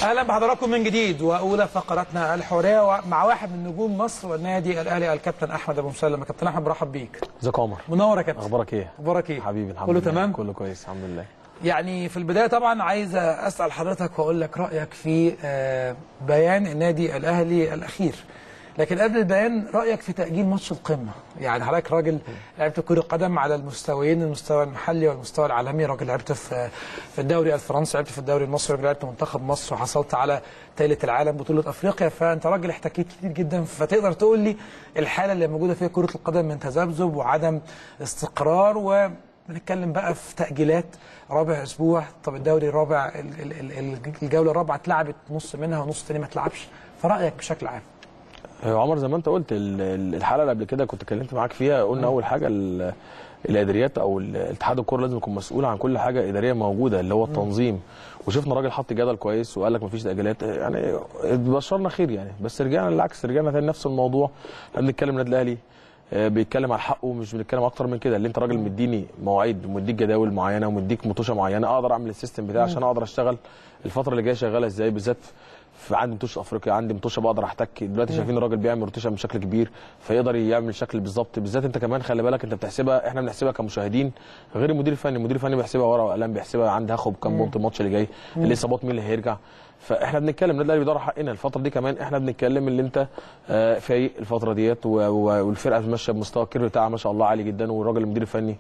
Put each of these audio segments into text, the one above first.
اهلا بحضراتكم من جديد واولى فقراتنا الحواريه مع واحد من نجوم مصر والنادي الاهلي الكابتن احمد ابو مسلم كابتن احمد برحب بيك ازيك يا عمر منور يا كابتن اخبارك ايه اخبارك ايه حبيبي الحمد كله لله تمام كله كويس الحمد لله يعني في البدايه طبعا عايز اسال حضرتك واقول لك رايك في آه، بيان النادي الاهلي الاخير لكن قبل البيان رايك في تاجيل ماتش القمه يعني حضرتك راجل لعبت كره قدم على المستويين المستوى المحلي والمستوى العالمي راجل لعبت في في الدوري الفرنسي لعبت في الدوري المصري راجل لعبت منتخب مصر وحصلت على ثالث العالم بطوله افريقيا فانت راجل احتكيت كتير جدا فتقدر تقول لي الحاله اللي موجوده فيها كره القدم من تذبذب وعدم استقرار و بنتكلم بقى في تأجيلات رابع أسبوع طب الدوري الرابع ال- ال- ال- الجولة الرابعة اتلعبت نص منها ونص تاني ما اتلعبش فرأيك بشكل عام يا عمر زي ما انت قلت ال- ال- الحلقه اللي قبل كده كنت اتكلمت معاك فيها قلنا اول حاجه ال- الاداريات او ال- اتحاد الكوره لازم يكون مسؤول عن كل حاجه اداريه موجوده اللي هو التنظيم وشفنا راجل حط جدل كويس وقال لك مفيش تاجيلات يعني بشرنا خير يعني بس رجعنا للعكس رجعنا تاني نفس الموضوع احنا بنتكلم النادي الاهلي آه، بيتكلم على حقه مش بنتكلم اكتر من كده اللي انت راجل مديني مواعيد ومديك جداول معينه ومديك مطوشه معينه اقدر اعمل السيستم بتاعي عشان اقدر اشتغل الفتره اللي جايه شغاله ازاي بالذات في عندي مطوشه افريقيا عندي مطوشه بقدر احتك دلوقتي شايفين الراجل بيعمل روتيشن بشكل كبير فيقدر يعمل شكل بالظبط بالذات انت كمان خلي بالك انت بتحسبها احنا بنحسبها كمشاهدين غير المدير الفني المدير الفني بيحسبها ورقه وقلم بيحسبها عندي هاخد كام بونت الماتش اللي جاي الاصابات مين اللي هيرجع فاحنا بنتكلم النادي الاهلي بيدور على حقنا الفتره دي كمان احنا بنتكلم اللي انت آه، فايق الفتره ديت و- و- والفرقه ماشيه بمستوى الكيرف بتاعها ما شاء الله عالي جدا والراجل المدير الفني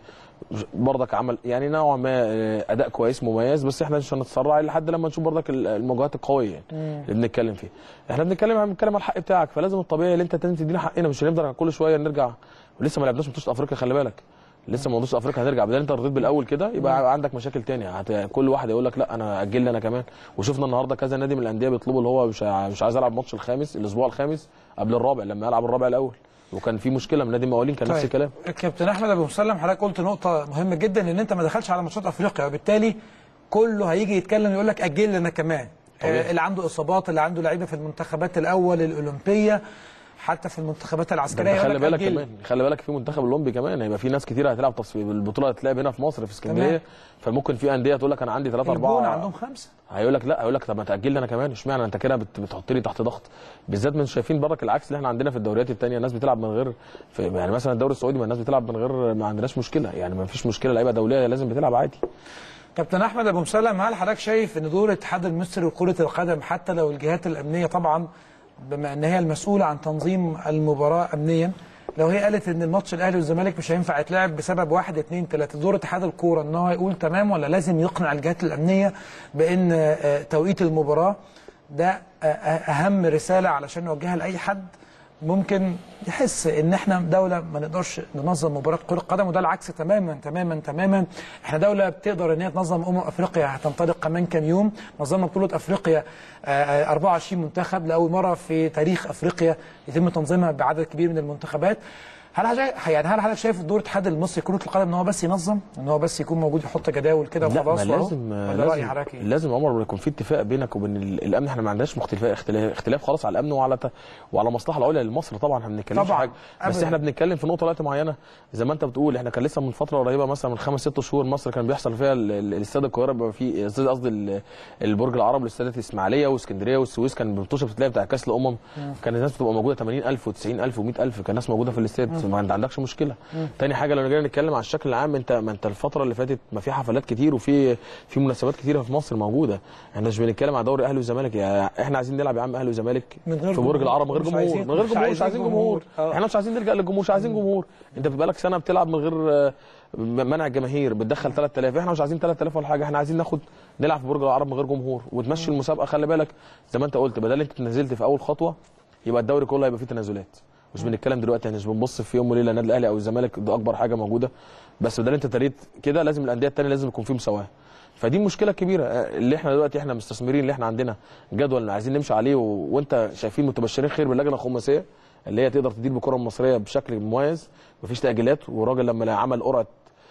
برضك عمل يعني نوعا ما آه، اداء كويس مميز بس احنا مش هنتسرع لحد لما نشوف برضك ال- المواجهات القويه يعني اللي بنتكلم فيها احنا بنتكلم عن بنتكلم على الحق بتاعك فلازم الطبيعي اللي انت لازم تدينا حقنا مش هنفضل كل شويه نرجع ولسه ما لعبناش ماتش افريقيا خلي بالك لسه ما ماتش افريقيا هترجع بدل انت رضيت بالاول كده يبقى عندك مشاكل تانية هت... كل واحد يقول لك لا انا اجل لي انا كمان وشفنا النهارده كذا نادي من الانديه بيطلبوا اللي هو مش ع- مش عايز العب الماتش الخامس الاسبوع الخامس قبل الرابع لما يلعب الرابع الاول وكان في مشكله من نادي المقاولين كان نفس الكلام كابتن احمد ابو مسلم حضرتك قلت نقطه مهمه جدا ان انت ما دخلش على ماتشات افريقيا وبالتالي كله هيجي يتكلم يقول لك اجل لنا كمان طبيعي. آه اللي عنده اصابات اللي عنده لعيبه في المنتخبات الاول الاولمبيه حتى في المنتخبات ده العسكريه انت يقول خلي لك بالك أجل. كمان خلي بالك في منتخب الاولمبي كمان هيبقى في ناس كتير هتلعب تصفيق البطوله هتتلعب هنا في مصر في اسكندريه تمام. فممكن في انديه تقول لك انا عندي ثلاثه الجونه اربعه عندهم خمسه هيقول لك لا هيقول لك طب ما تاجل لي انا كمان اشمعنى انت كده بت- بتحط لي تحت ضغط بالذات من شايفين برك العكس اللي احنا عندنا في الدوريات الثانيه الناس بتلعب من غير في يعني مثلا الدوري السعودي ما الناس بتلعب من غير ما عندناش مشكله يعني ما فيش مشكله لعيبه دوليه لازم بتلعب عادي كابتن احمد ابو مسلم هل حضرتك شايف ان دور الاتحاد المصري لكره القدم حتى لو الجهات الامنيه طبعا بما ان هي المسؤوله عن تنظيم المباراه امنيا لو هي قالت ان الماتش الاهلي والزمالك مش هينفع يتلعب بسبب واحد اتنين تلاته دور اتحاد الكوره ان هو يقول تمام ولا لازم يقنع الجهات الامنيه بان آه، توقيت المباراه ده آه، آه، اهم رساله علشان نوجهها لاي حد ممكن يحس ان احنا دوله ما نقدرش ننظم مباراه كره قدم وده العكس تماما تماما تماما احنا دوله بتقدر ان هي تنظم امم افريقيا هتنطلق كمان كام يوم نظمنا بطوله افريقيا آه، آه، 24 منتخب لاول مره في تاريخ افريقيا يتم تنظيمها بعدد كبير من المنتخبات هل حضرتك يعني هل حضرتك شايف دور الاتحاد المصري لكره القدم ان هو بس ينظم ان هو بس يكون موجود يحط جداول كده لا وخلاص ما وأهو؟ لازم ولا راي لازم حضرتك ايه؟ لازم عمر يكون في اتفاق بينك وبين ال- الامن احنا ما عندناش مختلفات اختلاف, اختلاف خلاص على الامن وعلى ت... وعلى المصلحه العليا لمصر طبعا احنا ما بنتكلمش طبعاً، حاجه بس أبداً. احنا بنتكلم في نقطه وقت معينه زي ما انت بتقول احنا كان لسه من فتره قريبه مثلا من خمس ست شهور مصر كان بيحصل فيها ال- ال- الاستاد القاهره بيبقى فيه استاد قصدي ال- البرج العرب والاستادات الاسماعيليه واسكندريه والسويس كان بتوشه بتلاقي بتاع كاس الامم كان الناس بتبقى موجوده 80000 و90000 و100000 كان الناس موجوده في الاستاد ما انت عندكش مشكله تاني حاجه لو جينا نتكلم على الشكل العام انت ما انت الفتره اللي فاتت ما في حفلات كتير وفي في مناسبات كتيره في مصر موجوده احنا مش بنتكلم على دوري اهلي وزمالك يا احنا عايزين نلعب يا عم اهلي وزمالك من غير في برج جمهور. العرب من غير مش جمهور عايزين- من غير مش جمهور مش عايزين عايزين جمهور. جمهور اه. احنا مش عايزين نلجا للجمهور مش عايزين جمهور انت في بالك سنه بتلعب من غير آه، منع الجماهير بتدخل 3000 احنا مش عايزين 3000 ولا حاجه احنا عايزين ناخد نلعب في برج العرب من غير جمهور وتمشي المسابقه خلي بالك زي ما انت قلت بدل انت نزلت في اول خطوه يبقى الدوري كله هيبقى فيه تنازلات مش بنتكلم دلوقتي احنا مش بنبص في يوم وليله النادي الاهلي او الزمالك ده اكبر حاجه موجوده بس بدل انت تريت كده لازم الانديه الثانيه لازم يكون فيه مساواه فدي المشكله الكبيره آه، اللي احنا دلوقتي احنا مستثمرين اللي احنا عندنا جدول اللي عايزين نمشي عليه و... وانت شايفين متبشرين خير باللجنه الخماسيه اللي هي تقدر تدير بالكره المصريه بشكل مميز مفيش تاجيلات وراجل لما عمل قرعه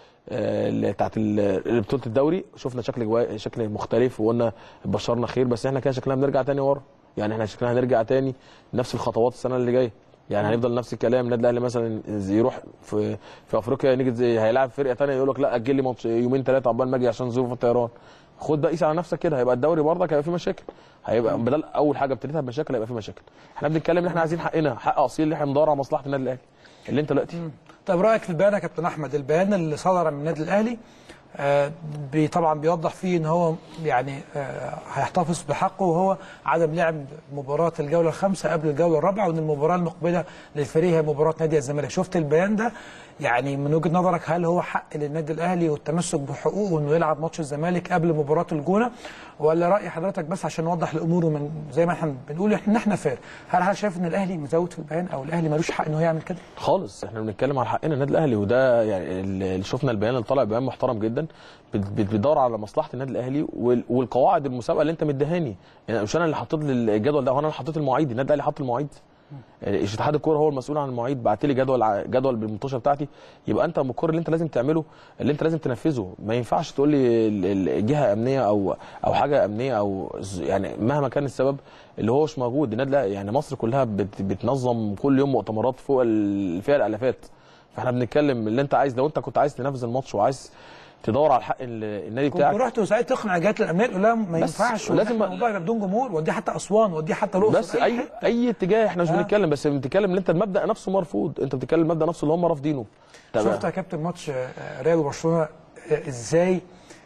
آه، اللي بتاعت ال- بطوله الدوري شفنا شكل جوا... شكل مختلف وقلنا بشرنا خير بس احنا كده شكلنا بنرجع تاني ورا يعني احنا شكلنا هنرجع تاني نفس الخطوات السنه اللي جايه يعني هنفضل نفس الكلام النادي الاهلي مثلا زي يروح في في افريقيا نيجي زي هيلاعب فرقه ثانيه يقول لك لا اجل لي ماتش يومين ثلاثه عقبال ما اجي عشان ظروف الطيران خد بقى قيس على نفسك كده هيبقى الدوري برضك هيبقى فيه مشاكل هيبقى بدل اول حاجه ابتديتها بمشاكل هيبقى فيه مشاكل احنا بنتكلم ان احنا عايزين حقنا حق اصيل اللي احنا بندور على مصلحه النادي الاهلي اللي انت دلوقتي طب رايك في البيان يا كابتن احمد البيان اللي صدر من النادي الاهلي آه بي طبعا بيوضح فيه ان هو يعني آه هيحتفظ بحقه وهو عدم لعب مباراه الجوله الخامسه قبل الجوله الرابعه وان المباراه المقبله للفريق هي مباراه نادي الزمالك شفت البيان ده يعني من وجهه نظرك هل هو حق للنادي الاهلي والتمسك بحقوقه انه يلعب ماتش الزمالك قبل مباراه الجونه ولا راي حضرتك بس عشان نوضح الامور ومن زي ما احنا بنقول احنا احنا فير هل هل شايف ان الاهلي مزود في البيان او الاهلي ملوش حق انه يعمل كده؟ خالص احنا بنتكلم على حقنا النادي الاهلي وده يعني اللي شفنا البيان اللي طالع بيان محترم جدا بت- بت- بتدور على مصلحه النادي الاهلي وال- والقواعد المسابقه اللي انت مديهاني يعني مش انا اللي حطيت لي الجدول ده هو انا اللي حطيت المواعيد النادي الاهلي حط المواعيد يعني إيش اتحاد الكوره هو المسؤول عن المواعيد بعت لي جدول ع- جدول بالمنتوشه بتاعتي يبقى انت مقر اللي انت لازم تعمله اللي انت لازم تنفذه ما ينفعش تقول لي ال- ال- الجهه امنيه او او حاجه امنيه او ز- يعني مهما كان السبب اللي هو مش موجود النادي لا يعني مصر كلها بت- بتنظم كل يوم مؤتمرات فوق ال- فيها الالافات فاحنا بنتكلم اللي انت عايز لو انت كنت عايز تنفذ الماتش وعايز تدور على حق ال- النادي كنت بتاعك رحت وساعتها تقنع الجهات الامنيه تقول لها ما بس ينفعش لازم- لازم الموضوع يبقى بدون جمهور ودي حتى اسوان ودي حتى الاقصر بس اي حتة. اي اتجاه احنا مش آه. بنتكلم بس بنتكلم ان انت المبدا نفسه مرفوض انت بتتكلم المبدا نفسه اللي هم رافضينه شفت يا كابتن ماتش آه، ريال وبرشلونه آه، ازاي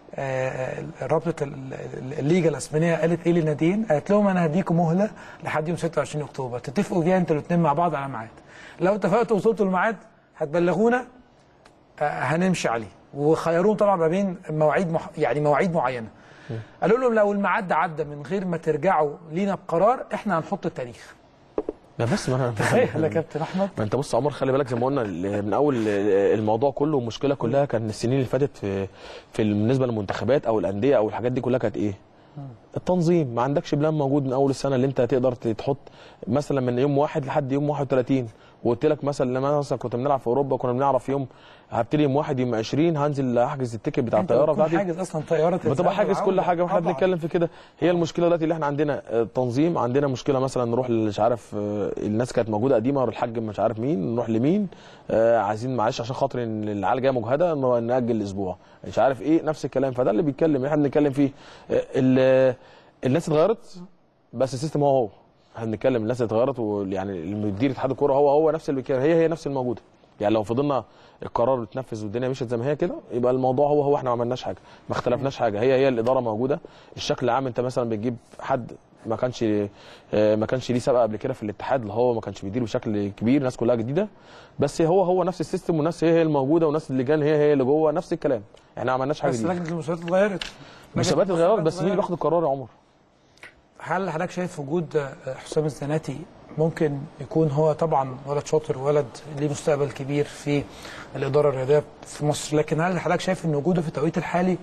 آه، رابطه ال- ال- الليجا الاسبانيه قالت ايه للناديين؟ قالت لهم انا هديكم مهله لحد يوم 26 اكتوبر تتفقوا فيها انتوا الاثنين مع بعض على ميعاد. لو اتفقتوا وصلتوا الميعاد هتبلغونا آه، هنمشي عليه وخيروهم طبعا ما بين مواعيد مح... يعني مواعيد معينه. قالوا لهم لو الميعاد ده عدى من غير ما ترجعوا لينا بقرار احنا هنحط التاريخ. لا بس ما انا تخيل يا كابتن احمد ما انت بص يا عمر خلي بالك زي ما قلنا ال- من اول الموضوع كله المشكله كلها كان السنين اللي فاتت في في بالنسبه للمنتخبات او الانديه او الحاجات دي كلها كانت ايه؟ التنظيم ما عندكش بلان موجود من اول السنه اللي انت تقدر تحط مثلا من يوم واحد لحد يوم 31 وقلت لك مثلا لما مثلا كنت بنلعب في اوروبا كنا بنعرف يوم هبتدي يوم واحد يوم 20 هنزل احجز التيكت بتاع انت الطياره بتكون بتاعتي حاجز اصلا طياره بتبقى الذهاب حاجز كل والعودة. حاجه واحنا طبعاً. بنتكلم في كده هي المشكله دلوقتي اللي احنا عندنا آه، تنظيم عندنا مشكله مثلا نروح مش عارف آه، الناس كانت موجوده قديمه الحاج مش عارف مين نروح لمين آه، عايزين معلش عشان خاطر ان العيال جايه مجهده ن- ناجل الاسبوع مش عارف ايه نفس الكلام فده اللي بيتكلم احنا بنتكلم فيه آه، ال- الناس اتغيرت بس السيستم هو هو احنا بنتكلم الناس اتغيرت ويعني المدير اتحاد الكوره هو هو نفس اللي بيتكلم هي هي نفس الموجوده يعني لو فضلنا القرار اتنفذ والدنيا مشيت زي ما هي كده يبقى الموضوع هو هو احنا ما عملناش حاجه ما اختلفناش حاجه هي هي الاداره موجوده الشكل العام انت مثلا بتجيب حد ما كانش آه، ما كانش ليه سابقه قبل كده في الاتحاد اللي هو ما كانش بيدير بشكل كبير الناس كلها جديده بس هو هو نفس السيستم والناس هي هي الموجوده ونفس اللجان هي هي اللي جوه نفس الكلام احنا ما عملناش حاجه بس جديده لجنه المسابقات اتغيرت المسابقات لجنة اتغيرت بس مين اللي اتغيرت. بياخد القرار يا عمر؟ هل حضرتك شايف وجود آه، حسام الزناتي ممكن يكون هو طبعا ولد شاطر ولد ليه مستقبل كبير في الاداره الرياضيه في مصر لكن هل حضرتك شايف ان وجوده في التوقيت الحالي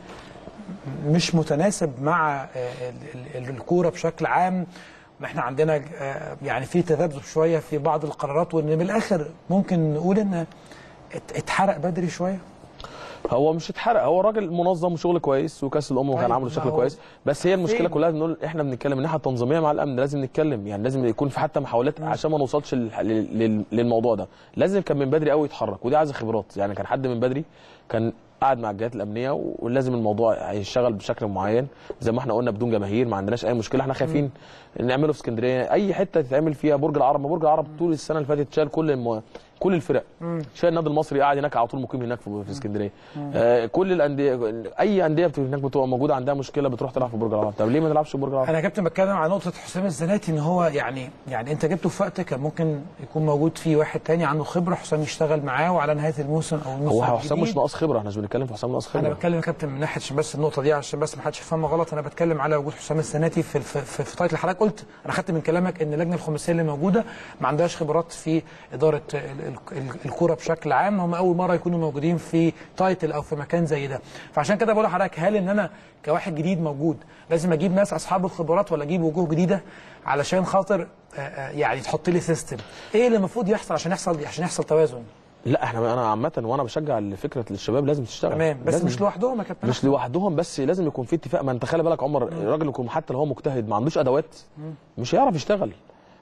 مش متناسب مع آه، ال- ال- الكوره بشكل عام احنا عندنا آه، يعني في تذبذب شويه في بعض القرارات وان من الاخر ممكن نقول ان ات- اتحرق بدري شويه هو مش اتحرق هو راجل منظم وشغل كويس وكاس الامم وكان طيب، عامله ما بشكل هو كويس بس هي المشكله فين؟ كلها بنقول احنا بنتكلم من الناحيه التنظيميه مع الامن لازم نتكلم يعني لازم يكون في حتى محاولات عشان ما نوصلش لل- لل- لل- للموضوع ده لازم كان من بدري قوي يتحرك ودي عايزه خبرات يعني كان حد من بدري كان قاعد مع الجهات الامنيه ولازم الموضوع هيشتغل بشكل معين زي ما احنا قلنا بدون جماهير ما عندناش اي مشكله احنا خايفين نعمله في اسكندريه اي حته تتعمل فيها برج العرب ما برج العرب طول السنه اللي فاتت شال كل الم... كل الفرق شال النادي المصري قاعد هناك على طول مقيم هناك في, في اسكندريه آه كل الانديه اي انديه بت- هناك بتبقى موجوده عندها مشكله بتروح تلعب في برج العرب طب ليه ما نلعبش في برج العرب انا يا كابتن بتكلم عن نقطه حسام الزناتي ان هو يعني يعني انت جبته في وقت كان ممكن يكون موجود فيه واحد تاني عنده خبره حسام يشتغل معاه وعلى نهايه الموسم او الموسم هو حسام مش الجديد. ناقص خبره احنا مش بنتكلم في حسام ناقص خبره انا بتكلم يا كابتن من ناحيه عشان بس النقطه دي عشان بس ما حدش يفهمها غلط انا بتكلم على وجود حسام الزناتي في في, في, في تايتل حضرتك قلت انا خدت من كلامك ان اللجنه الخماسيه اللي موجوده ما عندهاش خبرات في اداره ال- ال- ال- الكوره بشكل عام هم اول مره يكونوا موجودين في تايتل او في مكان زي ده فعشان كده بقول لحضرتك هل ان انا كواحد جديد موجود لازم اجيب ناس اصحاب الخبرات ولا اجيب وجوه جديده علشان خاطر آه، آه، يعني تحط لي سيستم ايه اللي المفروض يحصل عشان يحصل عشان يحصل توازن لا احنا انا عامه وانا بشجع فكره الشباب لازم تشتغل تمام بس لازم مش لوحدهم يا كابتن مش لوحدهم بس لازم يكون في اتفاق ما انت خلي بالك عمر الراجل يكون حتى لو هو مجتهد ما عندوش ادوات مش هيعرف يشتغل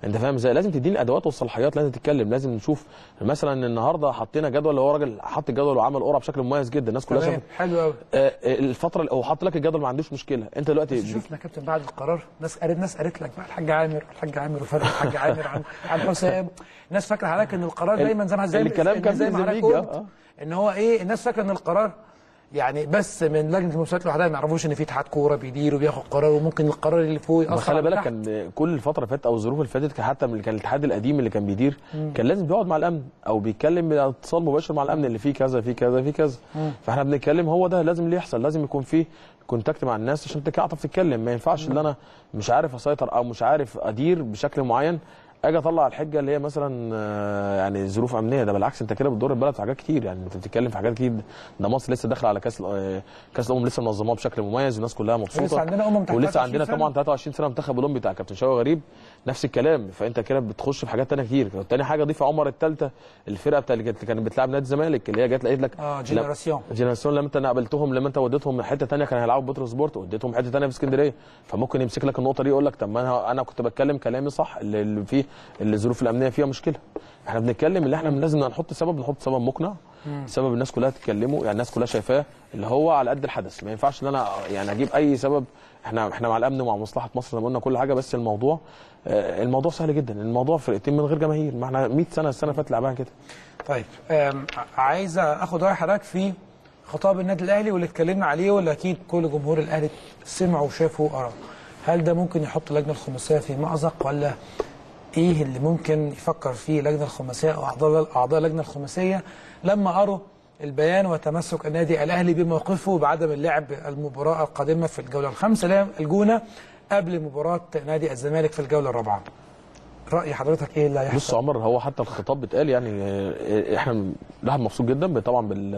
انت فاهم ازاي لازم تديني الادوات والصلاحيات لازم تتكلم لازم نشوف مثلا النهارده حطينا جدول اللي هو راجل حط الجدول وعمل قرعه بشكل مميز جدا الناس كلها تمام شافت حلو قوي آه، الفتره هو حط لك الجدول ما عندوش مشكله انت دلوقتي شفنا يا كابتن بعد القرار ناس قالت ناس قالت لك بقى الحاج عامر الحاج عامر وفرق الحاج عامر عن عن حسام الناس فاكره حضرتك ان القرار دايما زي ما زي الكلام إن كان زي ما بينزل حضرتك بيجي، قلت آه. ان هو ايه الناس فاكره ان القرار يعني بس من لجنه المسابقات لوحدها ما يعرفوش ان في اتحاد كوره بيدير وبياخد قرار وممكن القرار اللي فوق ما ياثر خلي على بالك تحت. كان كل الفتره اللي فاتت او الظروف اللي فاتت كان حتى من كان الاتحاد القديم اللي كان بيدير كان لازم بيقعد مع الامن او بيتكلم باتصال مباشر مع الامن اللي فيه كذا فيه كذا فيه كذا فاحنا بنتكلم هو ده لازم اللي يحصل لازم يكون فيه كونتاكت مع الناس عشان تعرف تتكلم ما ينفعش ان انا مش عارف اسيطر او مش عارف ادير بشكل معين اجي اطلع الحجه اللي هي مثلا آه، يعني ظروف امنيه ده بالعكس انت كده بتضر البلد في حاجات كتير يعني انت بتتكلم في حاجات كتير ده مصر لسه داخله على كاس آه، كاس الامم لسه منظماه بشكل مميز والناس كلها مبسوطه ولسه عندنا أمم تحت ولسه 23 عندنا سنة. طبعا 23 سنه منتخب اولمبي بتاع كابتن شوقي غريب نفس الكلام فانت كده بتخش في حاجات تانية كتير تاني حاجه ضيف عمر الثالثه الفرقه بتاع اللي كانت- كانت بتلعب نادي الزمالك اللي هي جت لقيت لك اه جنراسيون جينيراسيون لما انت قابلتهم لما انت وديتهم من حته ثانيه كانوا هيلعبوا بوتر سبورت وديتهم حته ثانيه في اسكندريه فممكن يمسك لك النقطه دي يقول لك طب ما انا انا كنت بتكلم كلامي صح اللي اللي فيه اللي الظروف الامنيه فيها مشكله احنا بنتكلم اللي احنا لازم نحط سبب نحط سبب مقنع سبب الناس كلها تتكلمه يعني الناس كلها شايفاه اللي هو على قد الحدث ما ينفعش ان انا يعني اجيب اي سبب احنا احنا مع الامن ومع مصلحه مصر زي ما قلنا كل حاجه بس الموضوع آه، الموضوع سهل جدا الموضوع فرقتين من غير جماهير ما احنا 100 سنه السنه اللي فاتت لعبها كده طيب آم، ع- عايز اخد راي حضرتك في خطاب النادي الاهلي واللي اتكلمنا عليه واللي اكيد كل جمهور الاهلي سمعوا وشافوا وقرا هل ده ممكن يحط اللجنه الخماسيه في مأزق ولا ايه اللي ممكن يفكر فيه اللجنه الخماسيه او اعضاء اعضاء اللجنه الخماسيه لما قروا البيان وتمسك النادي الاهلي بموقفه بعدم اللعب المباراه القادمه في الجوله الخامسه اللي هي الجونه قبل مباراه نادي الزمالك في الجوله الرابعه راي حضرتك ايه اللي هيحصل بص يا عمر هو حتى الخطاب بيتقال يعني آه، احنا الواحد مبسوط جدا طبعا بال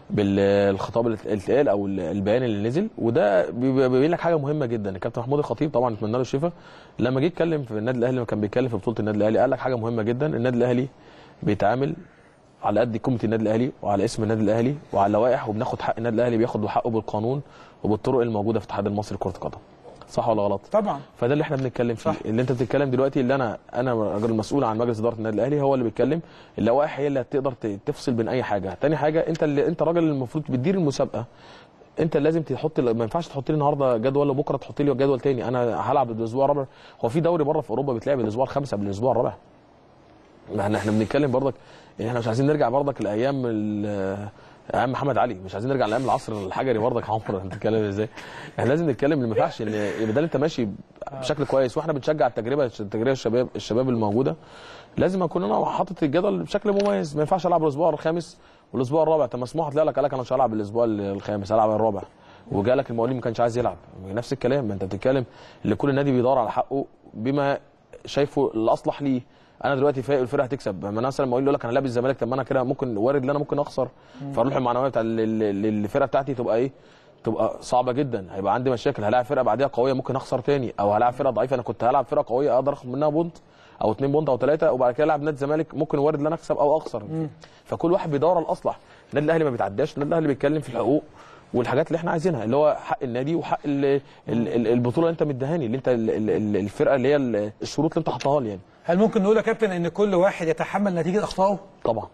بالخطاب اللي اتقال او البيان اللي نزل وده بيبقى- بيبين لك حاجه مهمه جدا الكابتن محمود الخطيب طبعا نتمنى له الشفاء لما جه يتكلم في النادي الاهلي لما كان بيتكلم في بطوله النادي الاهلي قال لك حاجه مهمه جدا النادي الاهلي بيتعامل على قد قيمه النادي الاهلي وعلى اسم النادي الاهلي وعلى اللوائح وبناخد حق النادي الاهلي بياخد حقه بالقانون وبالطرق الموجوده في الاتحاد المصري لكره القدم صح ولا غلط؟ طبعا فده اللي احنا بنتكلم فيه صح. اللي انت بتتكلم دلوقتي اللي انا انا راجل مسؤول عن مجلس اداره النادي الاهلي هو اللي بيتكلم اللوائح هي اللي هتقدر ت- تفصل بين اي حاجه تاني حاجه انت اللي انت راجل المفروض بتدير المسابقه انت اللي لازم تحط ما ينفعش تحط لي النهارده جدول وبكره تحط لي جدول تاني انا هلعب الاسبوع الرابع هو في دوري بره في اوروبا بيتلعب الاسبوع الخامس قبل الاسبوع الرابع ما احنا احنا بنتكلم برضك يعني احنا مش عايزين نرجع برضك لايام ال- ايام محمد علي مش عايزين نرجع لايام العصر الحجري برضك يا عمر انت بتتكلم ازاي احنا لازم نتكلم اللي ما ينفعش ان يبقى ده انت ماشي بشكل كويس واحنا بنشجع التجربه التجربه الشباب الشباب الموجوده لازم اكون انا حاطط الجدول بشكل مميز ما ينفعش العب الاسبوع الخامس والاسبوع الرابع طب مسموح هتلاقي لك قال لك انا مش هلعب الاسبوع الخامس هلعب الرابع وجالك المقاولين ما كانش عايز يلعب نفس الكلام ما انت بتتكلم اللي كل نادي بيدور على حقه بما شايفه الاصلح ليه انا دلوقتي فايق الفرقه هتكسب ما انا مثلا لما اقول يقول لك انا لابس الزمالك طب ما انا كده ممكن وارد ان انا ممكن اخسر فاروح المعنويه بتاع ال- ال- ال- الفرقه بتاعتي تبقى ايه تبقى صعبه جدا هيبقى عندي مشاكل هلاعب فرقه بعديها قويه ممكن اخسر تاني او هلاعب فرقه ضعيفه انا كنت هلعب فرقه قويه اقدر اخد منها بونت او اتنين بونت او ثلاثه وبعد كده العب نادي الزمالك ممكن وارد ان انا اكسب او اخسر فكل واحد بيدور على الاصلح النادي الاهلي ما بيتعداش النادي الاهلي بيتكلم في الحقوق والحاجات اللي احنا عايزينها اللي هو حق النادي وحق ال ال ال البطوله اللي انت مديهاني اللي انت ال- ال- ال- الفرقه اللي هي ال- الشروط اللي انت حطها لي يعني هل ممكن نقول يا كابتن ان كل واحد يتحمل نتيجه اخطائه؟ طبعا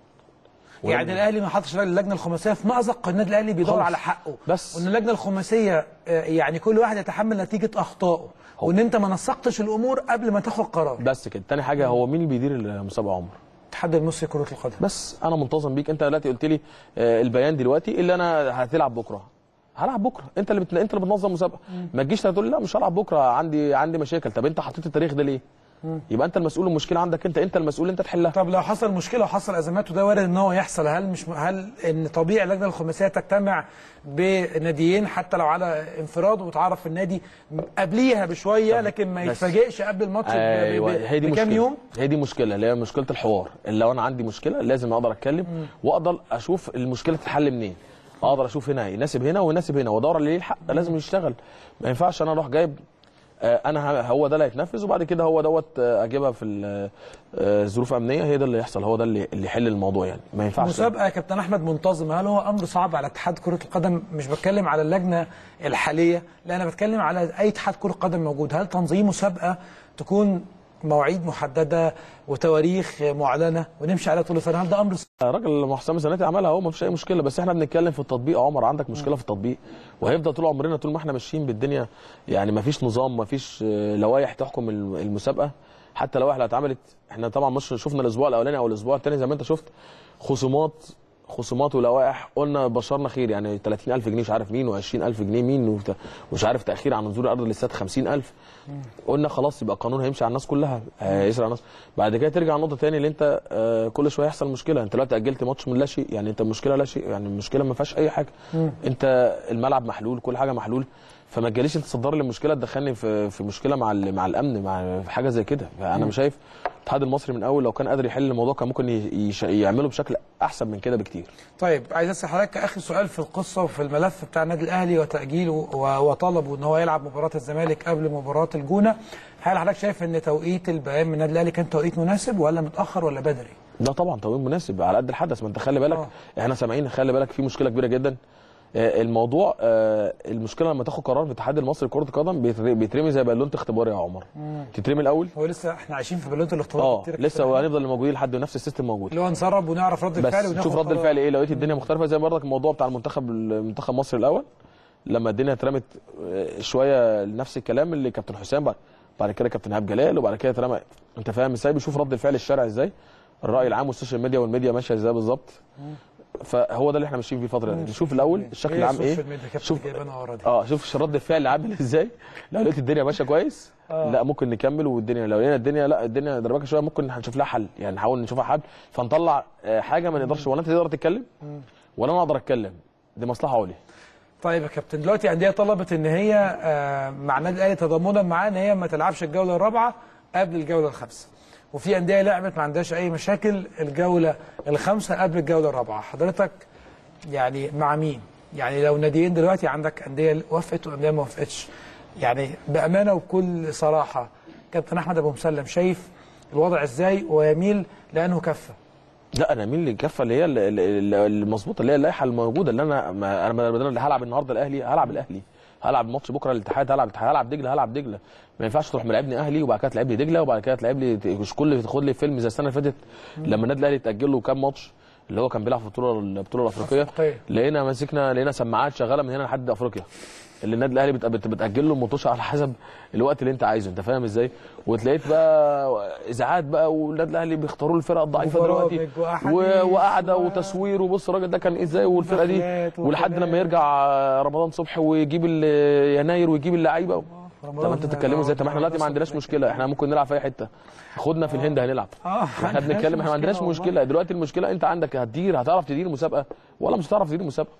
يعني الاهلي ما حطش اللجنه الخماسيه في مأزق النادي الاهلي بيدور خالص. على حقه بس. وان اللجنه الخماسيه آه، يعني كل واحد يتحمل نتيجه اخطائه وان انت ما نسقتش الامور قبل ما تاخد قرار بس كده تاني حاجه هو مين اللي بيدير المسابقه يا عمر الاتحاد المصري لكره القدم بس انا منتظم بيك انت دلوقتي قلت لي آه، البيان دلوقتي اللي انا هتلعب بكره هلعب بكره انت اللي بت... انت اللي بتنظم مسابقه ما تجيش تقول لي لا مش هلعب بكره عندي عندي مشاكل طب انت حطيت التاريخ ده ليه يبقى انت المسؤول المشكله عندك انت انت المسؤول انت تحلها طب لو حصل مشكله وحصل ازمات وده وارد ان هو يحصل هل مش هل ان طبيعي اللجنه الخماسيه تجتمع بناديين حتى لو على انفراد وتعرف النادي قبليها بشويه لكن ما بس. يتفاجئش قبل الماتش ب- ب- ايوه ب- هي دي بكام مشكله يوم هي دي مشكله اللي هي مشكله الحوار اللي لو انا عندي مشكله لازم اقدر اتكلم واقدر اشوف المشكله تتحل منين اقدر اشوف هنا يناسب هنا ويناسب هنا وادور على اللي ليه الحق لازم يشتغل ما ينفعش انا اروح جايب آه، انا ه- هو ده اللي هيتنفذ وبعد كده هو دوت آه، اجيبها في ال- آه، ظروف امنيه هي ده اللي يحصل هو ده اللي اللي يحل الموضوع يعني ما ينفعش مسابقه يا كابتن احمد منتظمه هل هو امر صعب على اتحاد كره القدم مش بتكلم على اللجنه الحاليه لا انا بتكلم على اي اتحاد كره قدم موجود هل تنظيم مسابقه تكون مواعيد محدده وتواريخ معلنه ونمشي عليها طول السنه هل ده امر الراجل حسام الزناتي عملها اهو ما فيش اي مشكله بس احنا بنتكلم في التطبيق يا عمر عندك مشكله في التطبيق وهيفضل طول عمرنا طول ما احنا ماشيين بالدنيا يعني ما فيش نظام ما فيش آه، لوائح تحكم الم- المسابقه حتى لوائح اللي اتعملت احنا طبعا مش شفنا الاسبوع الاولاني او الاسبوع الثاني زي ما انت شفت خصومات خصومات ولوائح قلنا بشرنا خير يعني 30000 جنيه مش عارف مين و20000 جنيه مين وت- ومش عارف تاخير عن نزول ارض الاستاد 50000 قلنا خلاص يبقى القانون هيمشي على الناس كلها هيسرع الناس بعد كده ترجع نقطه تاني اللي انت آه، كل شويه يحصل مشكله انت دلوقتي اجلت ماتش من لا شيء يعني انت المشكله لا شيء يعني المشكله ما فيهاش اي حاجه انت الملعب محلول كل حاجه محلول فما تجاليش انت تصدر لي المشكله تدخلني في في مشكله مع ال- مع الامن مع في حاجه زي كده انا مش شايف الاتحاد المصري من اول لو كان قادر يحل الموضوع كان ممكن ي- يش- يعمله بشكل احسن من كده بكتير طيب عايز اسال حضرتك اخر سؤال في القصه وفي الملف بتاع النادي الاهلي وتاجيله و- وطلبه ان هو يلعب مباراه الزمالك قبل مباراه الجونه هل حضرتك شايف ان توقيت البيان من النادي الاهلي كان توقيت مناسب ولا متاخر ولا بدري؟ ده طبعا توقيت مناسب على قد الحدث ما انت خلي بالك آه. احنا سامعين خلي بالك في مشكله كبيره جدا آه، الموضوع آه، المشكله لما تاخد قرار في الاتحاد المصري لكره القدم بيتر- بيترمي زي بالونه اختبار يا عمر تترمي الاول هو لسه احنا عايشين في بالونه الاختبار اه كتير لسه كتير. وهنفضل موجودين لحد نفس السيستم موجود اللي هو نسرب ونعرف رد بس الفعل وناخد شوف رد قرار. الفعل ايه لو لقيت الدنيا مختلفه زي برضك الموضوع بتاع المنتخب المنتخب مصر الاول لما الدنيا اترمت آه، شويه نفس الكلام اللي كابتن حسام بعد بعد كده كابتن ايهاب جلال وبعد كده اترمى انت فاهم ازاي بيشوف رد الفعل الشارع ازاي الراي العام والسوشيال ميديا والميديا ماشيه ازاي بالظبط فهو ده اللي احنا ماشيين فيه الفتره دي نشوف الاول الشكل هي العام ايه السوشيال ميديا كابتن شوف جايبانا ورا دي. اه شوف رد الفعل عامل ازاي لو لقيت الدنيا ماشيه كويس آه. لا ممكن نكمل والدنيا لو لقينا الدنيا لا الدنيا دربكه شويه ممكن هنشوف لها حل يعني نحاول نشوفها حل فنطلع آه، حاجه ما نقدرش ولا انت تقدر تتكلم ولا انا اقدر اتكلم دي مصلحه عليا طيب يا كابتن دلوقتي انديه طلبت ان هي آه، مع النادي الاهلي تضامنا معاه ان هي ما تلعبش الجوله الرابعه قبل الجوله الخامسه وفي انديه لعبت ما عندهاش اي مشاكل الجوله الخامسه قبل الجوله الرابعه حضرتك يعني مع مين يعني لو ناديين دلوقتي عندك انديه وافقت وانديه ما وافقتش يعني بامانه وبكل صراحه كابتن احمد ابو مسلم شايف الوضع ازاي ويميل لانه كفه لا انا مين اللي كفه اللي هي ال- ال- ال- المظبوطه اللي هي اللائحه الموجوده اللي انا ما انا بدل اللي هلعب النهارده الاهلي هلعب الاهلي هلعب ماتش بكره الاتحاد هلعب الاتحاد هلعب دجله هلعب دجله ما ينفعش تروح ملعبني اهلي وبعد كده تلعب لي دجله وبعد كده تلعب لي مش كل تاخد لي فيلم زي السنه اللي فاتت لما النادي الاهلي اتاجل له كام ماتش اللي هو كان بيلعب في البطوله البطوله الافريقيه أفريقية. لقينا مسكنا لقينا سماعات شغاله من هنا لحد افريقيا اللي النادي الاهلي بت- بت- بتاجل له المطوشه على حسب الوقت اللي انت عايزه انت فاهم ازاي وتلاقيت بقى اذاعات بقى والنادي الاهلي بيختاروا الفرق الضعيفه وبرامج دلوقتي وأحاديث و- وقعده و- وتصوير وبص الراجل ده كان ازاي والفرقه دي ودخلات ولحد وكلام. لما يرجع رمضان صبحي ويجيب ال- يناير ويجيب اللعيبه طب انت بتتكلموا ازاي طب احنا دلوقتي ما عندناش مشكله احنا ممكن نلعب في اي حته خدنا في الهند هنلعب اه احنا بنتكلم احنا ما عندناش مشكله دلوقتي المشكله انت عندك هتدير هتعرف تدير مسابقه ولا مش هتعرف تدير مسابقه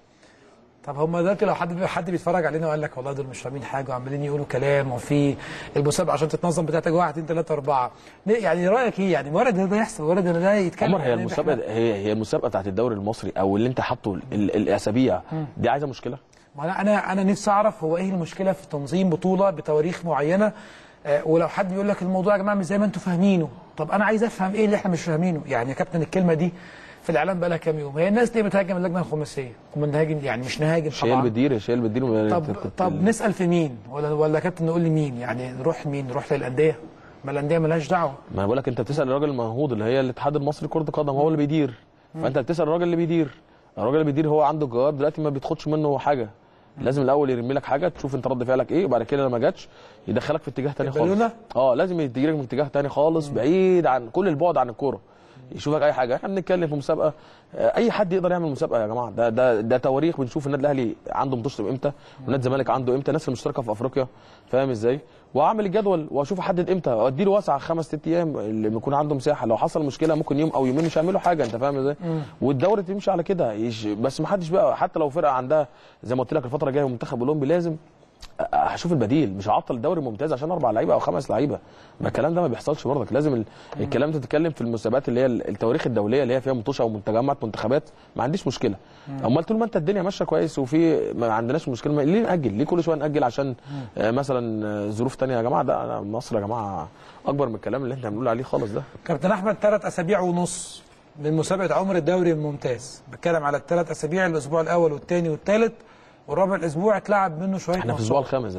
طب هم دلوقتي لو حد حد بيتفرج علينا وقال لك والله دول مش فاهمين حاجه وعمالين يقولوا كلام وفي المسابقه عشان تتنظم بتاعتك 1 2 3 4 يعني رايك ايه يعني وارد ان ده يحصل وارد ان ده يتكلم عمر هي يعني المسابقه إحنا- هي هي المسابقه بتاعت الدوري المصري او اللي انت حاطه ال- ال- الاسابيع دي عايزه مشكله ما انا انا انا نفسي اعرف هو ايه المشكله في تنظيم بطوله بتواريخ معينه آه، ولو حد بيقول لك الموضوع يا جماعه مش زي ما انتم فاهمينه طب انا عايز افهم ايه اللي احنا مش فاهمينه يعني يا كابتن الكلمه دي في الاعلام بقى لها كام يوم هي الناس ليه بتهاجم اللجنه الخماسيه وما نهاجم يعني مش نهاجم مش هي اللي طبعا بتدير مش هي اللي بتدير طب طب نسال في مين ولا ولا كابتن نقول لمين يعني نروح لمين نروح للانديه ما الانديه مالهاش دعوه ما انا بقول لك انت بتسال الراجل المنهوض اللي هي الاتحاد المصري لكره القدم هو اللي بيدير فانت بتسال الراجل اللي بيدير الراجل اللي بيدير هو عنده جواب دلوقتي ما بيتاخدش منه حاجه لازم الاول يرمي لك حاجه تشوف انت رد فعلك ايه وبعد كده لما جاتش يدخلك في اتجاه تاني خالص البالونة؟ اه لازم يديرك من اتجاه تاني خالص بعيد عن كل البعد عن الكوره يشوفك اي حاجه احنا بنتكلم في مسابقه آه، اي حد يقدر يعمل مسابقه يا جماعه ده ده ده تواريخ بنشوف النادي الاهلي عنده ماتش امتى ونادي الزمالك عنده امتى الناس المشتركه في افريقيا فاهم ازاي واعمل الجدول واشوف احدد امتى وادي له واسعه خمس ست ايام اللي بيكون عنده مساحه لو حصل مشكله ممكن يوم او يومين مش هيعملوا حاجه انت فاهم ازاي والدوري تمشي على كده يش- بس ما حدش بقى حتى لو فرقه عندها زي ما قلت لك الفتره الجايه منتخب اولمبي لازم هشوف البديل مش هعطل الدوري الممتاز عشان اربع لعيبه او خمس لعيبه ما الكلام ده ما بيحصلش برضك لازم ال- الكلام ده تتكلم في المسابقات اللي هي التواريخ الدوليه اللي هي فيها مطوشه ومنتجمات منتخبات ما عنديش مشكله امال طول ما انت الدنيا ماشيه كويس وفي ما عندناش مشكله ما- ليه ناجل ليه كل شويه ناجل عشان آه، مثلا آه، ظروف تانية يا جماعه ده أنا مصر يا جماعه اكبر من الكلام اللي احنا بنقول عليه خالص ده كابتن احمد ثلاث اسابيع ونص من مسابقه عمر الدوري الممتاز بتكلم على الثلاث اسابيع الاسبوع الاول والثاني والثالث والرابع الاسبوع اتلعب منه شويه احنا في الاسبوع ماتشات. الخامس دلوقتي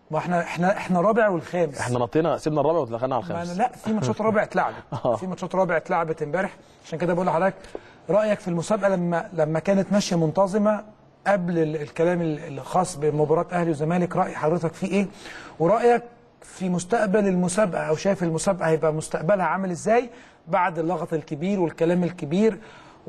ما احنا احنا احنا رابع والخامس احنا نطينا سيبنا الرابع ودخلنا على ما أنا الخامس لا في ماتشات رابع اتلعبت آه. في ماتشات رابع اتلعبت امبارح عشان كده بقول لحضرتك رايك في المسابقه لما لما كانت ماشيه منتظمه قبل ال- الكلام ال- الخاص بمباراه اهلي وزمالك راي حضرتك فيه ايه ورايك في مستقبل المسابقه او شايف المسابقه هيبقى مستقبلها عامل ازاي بعد اللغط الكبير والكلام الكبير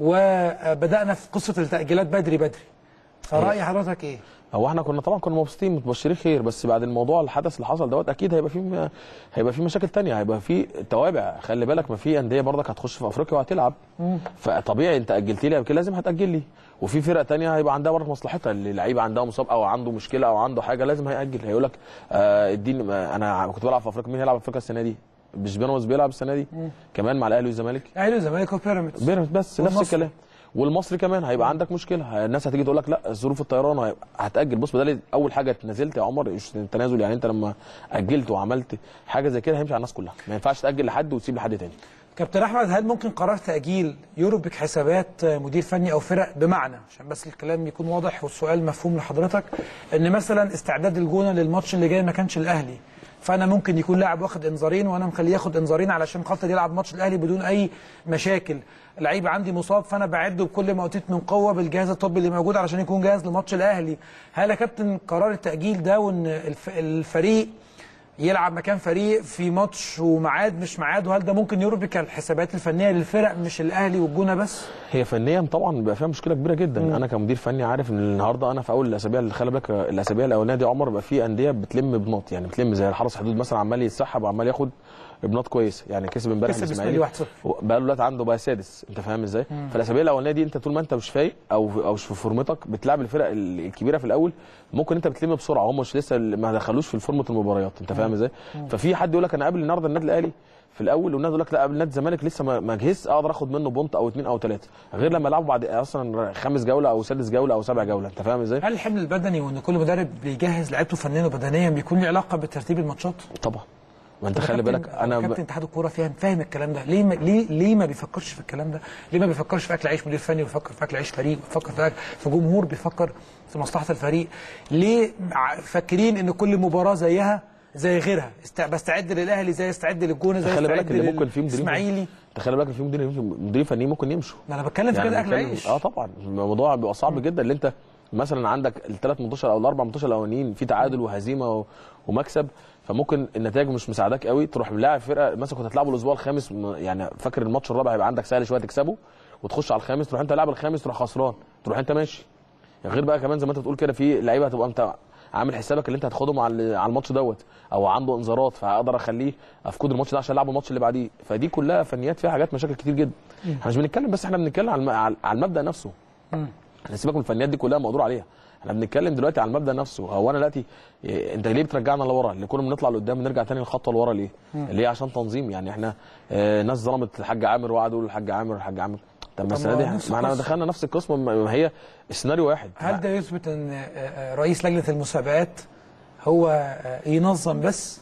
وبدانا في قصه التاجيلات بدري بدري فراي حضرتك ايه هو احنا كنا طبعا كنا مبسوطين متبشرين خير بس بعد الموضوع الحدث اللي حصل دوت اكيد هيبقى فيه هيبقى فيه مشاكل تانية هيبقى فيه توابع خلي بالك ما في انديه برضك هتخش في افريقيا وهتلعب فطبيعي انت اجلت لي كده لازم هتاجل لي وفي فرق تانية هيبقى عندها برضه مصلحتها اللي لعيب عندها مسابقه او عنده مشكله او عنده حاجه لازم هياجل هيقول لك آه اديني ما- انا كنت بلعب في افريقيا مين هيلعب في افريقيا السنه دي مش بيراميدز بيلعب السنه دي كمان مع الاهلي والزمالك اهلي وزمالك وبيراميدز بيراميدز بس نفس والمصري. الكلام والمصري كمان هيبقى عندك مشكله الناس هتيجي تقول لك لا ظروف الطيران هيبقى- هتاجل بص بدل اول حاجه نزلت يا عمر مش تنازل يعني انت لما اجلت وعملت حاجه زي كده هيمشي على الناس كلها ما ينفعش تاجل لحد وتسيب لحد تاني كابتن احمد هل ممكن قرار تاجيل يربك حسابات مدير فني او فرق بمعنى عشان بس الكلام يكون واضح والسؤال مفهوم لحضرتك ان مثلا استعداد الجونه للماتش اللي جاي ما كانش الاهلي فانا ممكن يكون لاعب واخد انذارين وانا مخليه ياخد انذارين علشان خاطر يلعب ماتش الاهلي بدون اي مشاكل لعيب عندي مصاب فانا بعده بكل ما اوتيت من قوه بالجهاز الطبي اللي موجود علشان يكون جاهز لماتش الاهلي هل يا كابتن قرار التاجيل ده وان الف- الفريق يلعب مكان فريق في ماتش وميعاد مش ميعاد وهل ده ممكن يربك الحسابات الفنيه للفرق مش الاهلي والجونه بس؟ هي فنيا طبعا بيبقى فيها مشكله كبيره جدا مم. انا كمدير فني عارف ان النهارده انا في اول الاسابيع اللي خلي بالك الاسابيع الاولانيه دي عمر بيبقى في انديه بتلم بناط يعني بتلم زي الحرس حدود مثلا عمال يتسحب وعمال ياخد بناط كويس يعني كسب امبارح كسب الاسماعيلي الإسماعيلي 1-0. بقى له دلوقتي عنده بقى سادس انت فاهم ازاي فالاسابيع الاولانيه دي انت طول ما انت مش فايق او او مش في فورمتك بتلعب الفرق ال- الكبيره في الاول ممكن انت بتلم بسرعه هم مش لسه ما دخلوش في فورمه المباريات انت فاهم ازاي ففي حد يقول لك انا قابل النهارده النادي الاهلي في الاول والناس يقول لك لا قبل نادي الزمالك لسه ما ما جهزت اقدر اخد منه بونت او اثنين او ثلاثه غير لما يلعبوا بعد اصلا خامس جوله او سادس جوله او سابع جوله انت فاهم ازاي؟ هل الحمل البدني وان كل مدرب بيجهز لعيبته فنيا وبدنيا بيكون له علاقه بترتيب الماتشات؟ طبا ما انت طب خلي كابتن- بالك انا كابتن اتحاد الكوره فاهم فاهم الكلام ده ليه ما ليه ليه ما بيفكرش في الكلام ده؟ ليه ما بيفكرش في اكل عيش مدير فني وبيفكر في اكل عيش فريق وبيفكر في في جمهور بيفكر في مصلحه الفريق؟ ليه ع- فاكرين ان كل مباراه زيها زي غيرها است- بستعد للاهلي زي استعد للجونه زي خلي بالك استعد اللي ممكن في مديرين اسماعيلي انت خلي بالك إن في مديرين مديرين فنيين ممكن يمشوا ما انا بتكلم في كده اكل بنتكلم- عيش اه طبعا الموضوع بيبقى صعب جدا اللي انت مثلا عندك الثلاث منتشر او الاربع منتشر الاولانيين في تعادل وهزيمه و- ومكسب فممكن النتائج مش مساعداك قوي تروح ملاعب فرقه مثلا كنت هتلعبه الاسبوع الخامس م- يعني فاكر الماتش الرابع هيبقى عندك سهل شويه تكسبه وتخش على الخامس تروح انت لاعب الخامس تروح خسران تروح انت ماشي يعني غير بقى كمان زي ما انت بتقول كده في لعيبه هتبقى انت عامل حسابك اللي انت هتاخدهم على على الماتش دوت او عنده انذارات فهقدر اخليه افقد الماتش ده عشان العبه الماتش اللي بعديه فدي كلها فنيات فيها حاجات مشاكل كتير جدا احنا مش بنتكلم بس احنا بنتكلم على الم- على على المبدا نفسه احنا سيبك من الفنيات دي كلها مقدور عليها احنا بنتكلم دلوقتي على المبدا نفسه هو انا دلوقتي إيه، انت ليه بترجعنا لورا اللي كنا بنطلع لقدام بنرجع تاني الخطوه لورا ليه اللي هي عشان تنظيم يعني احنا اه ناس ظلمت الحاج عامر وقعدوا يقولوا الحاج عامر الحاج عامر طب ما طب السنه ما دي هو احنا- نفس ما احنا القصة. دخلنا نفس القسم ما ما هي السيناريو واحد هل ده يثبت ان آه، آه، رئيس لجنه المسابقات هو آه، ينظم بس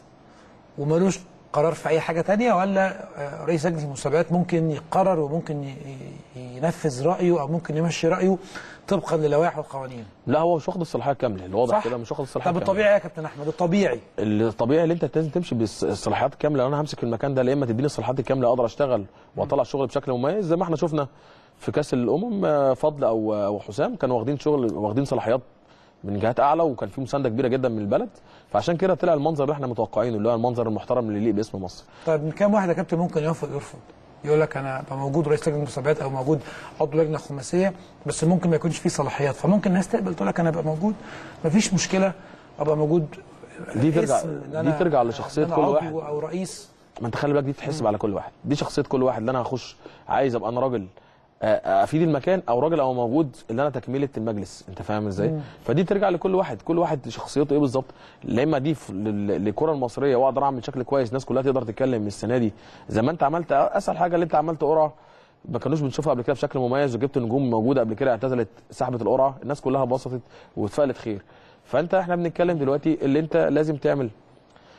وملوش قرار في اي حاجه تانية ولا آه، رئيس لجنه المسابقات ممكن يقرر وممكن ي- ي- ينفذ رايه او ممكن يمشي رايه طبقا للوائح والقوانين لا هو مش واخد الصلاحيه الكامله اللي واضح صح كده مش واخد الصلاحيه طب الكامله الطبيعي يا كابتن احمد الطبيعي الطبيعي اللي انت لازم تمشي بالصلاحيات الكامله لو انا همسك في المكان ده يا اما تديني الصلاحيات الكامله اقدر اشتغل واطلع شغل بشكل مميز زي ما احنا شفنا في كاس الامم آه، فضل او او حسام كانوا واخدين شغل واخدين صلاحيات من جهات اعلى وكان في مسانده كبيره جدا من البلد فعشان كده طلع المنظر اللي احنا متوقعينه اللي هو المنظر المحترم اللي يليق باسم مصر طيب من كام واحد يا كابتن ممكن يوافق ويرفض يقول لك انا ابقى موجود رئيس لجنه المسابقات او موجود عضو لجنه خماسيه بس ممكن ما يكونش فيه صلاحيات فممكن الناس تقبل تقول لك انا ابقى موجود مفيش مشكله ابقى موجود دي ترجع اسم إن دي أنا- ترجع لشخصيه إن أنا كل عضو واحد او رئيس ما انت خلي بالك دي تتحسب على كل واحد دي شخصيه كل واحد اللي انا هخش عايز ابقى انا راجل آه، افيد المكان او راجل او موجود اللي انا تكمله المجلس انت فاهم ازاي فدي ترجع لكل واحد كل واحد شخصيته ايه بالظبط لا اما دي في- لل- للكره المصريه واقدر اعمل شكل كويس الناس كلها تقدر تتكلم السنه دي زي ما انت عملت اسهل حاجه اللي انت عملت قرعه ما كانوش بنشوفها قبل كده بشكل مميز وجبت نجوم موجوده قبل كده اعتزلت سحبه القرعه الناس كلها بسطت واتفائلت خير فانت احنا بنتكلم دلوقتي اللي انت لازم تعمل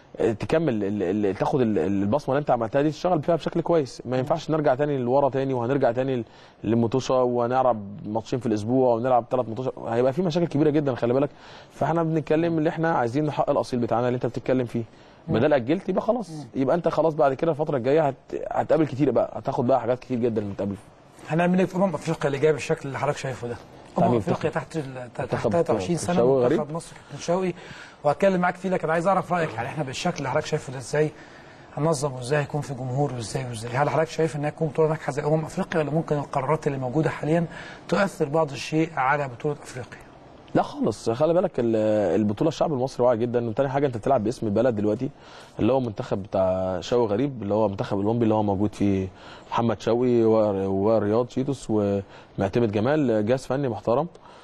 آه، تكمل ال- ال- تاخد ال- البصمه اللي انت عملتها دي تشتغل فيها بشكل كويس ما ينفعش نرجع تاني لورا تاني وهنرجع تاني للمطوشه ونلعب ماتشين في الاسبوع ونلعب ثلاث ماتشات هيبقى في مشاكل كبيره جدا خلي بالك فاحنا بنتكلم اللي احنا عايزين نحقق الاصيل بتاعنا اللي انت بتتكلم فيه بدل اجلت يبقى خلاص يبقى انت خلاص بعد كده الفتره الجايه هت... هتقابل كتير بقى هتاخد بقى حاجات كتير جدا اللي هتقابل هنعمل ايه في امم افريقيا اللي جايه بالشكل اللي حضرتك شايفه ده؟ امم تعمل افريقيا تحت ال- تحت منتخب 23 سنه شوقي غريب. منتخب مصر كابتن شوقي وهتكلم معاك فيه لكن عايز اعرف رايك يعني احنا بالشكل اللي حضرتك شايفه ده ازاي هننظم وازاي هيكون في جمهور وازاي وازاي هل حضرتك شايف انها تكون بطوله ناجحه زي امم افريقيا ولا ممكن القرارات اللي موجوده حاليا تؤثر بعض الشيء على بطوله افريقيا؟ لا خالص خلي بالك ال- البطوله الشعب المصري واعي جدا وتاني حاجه انت بتلعب باسم البلد دلوقتي اللي هو منتخب بتاع شوقي غريب اللي هو منتخب الاولمبي اللي هو موجود فيه محمد شوقي و- ورياض شيتوس ومعتمد جمال جهاز فني محترم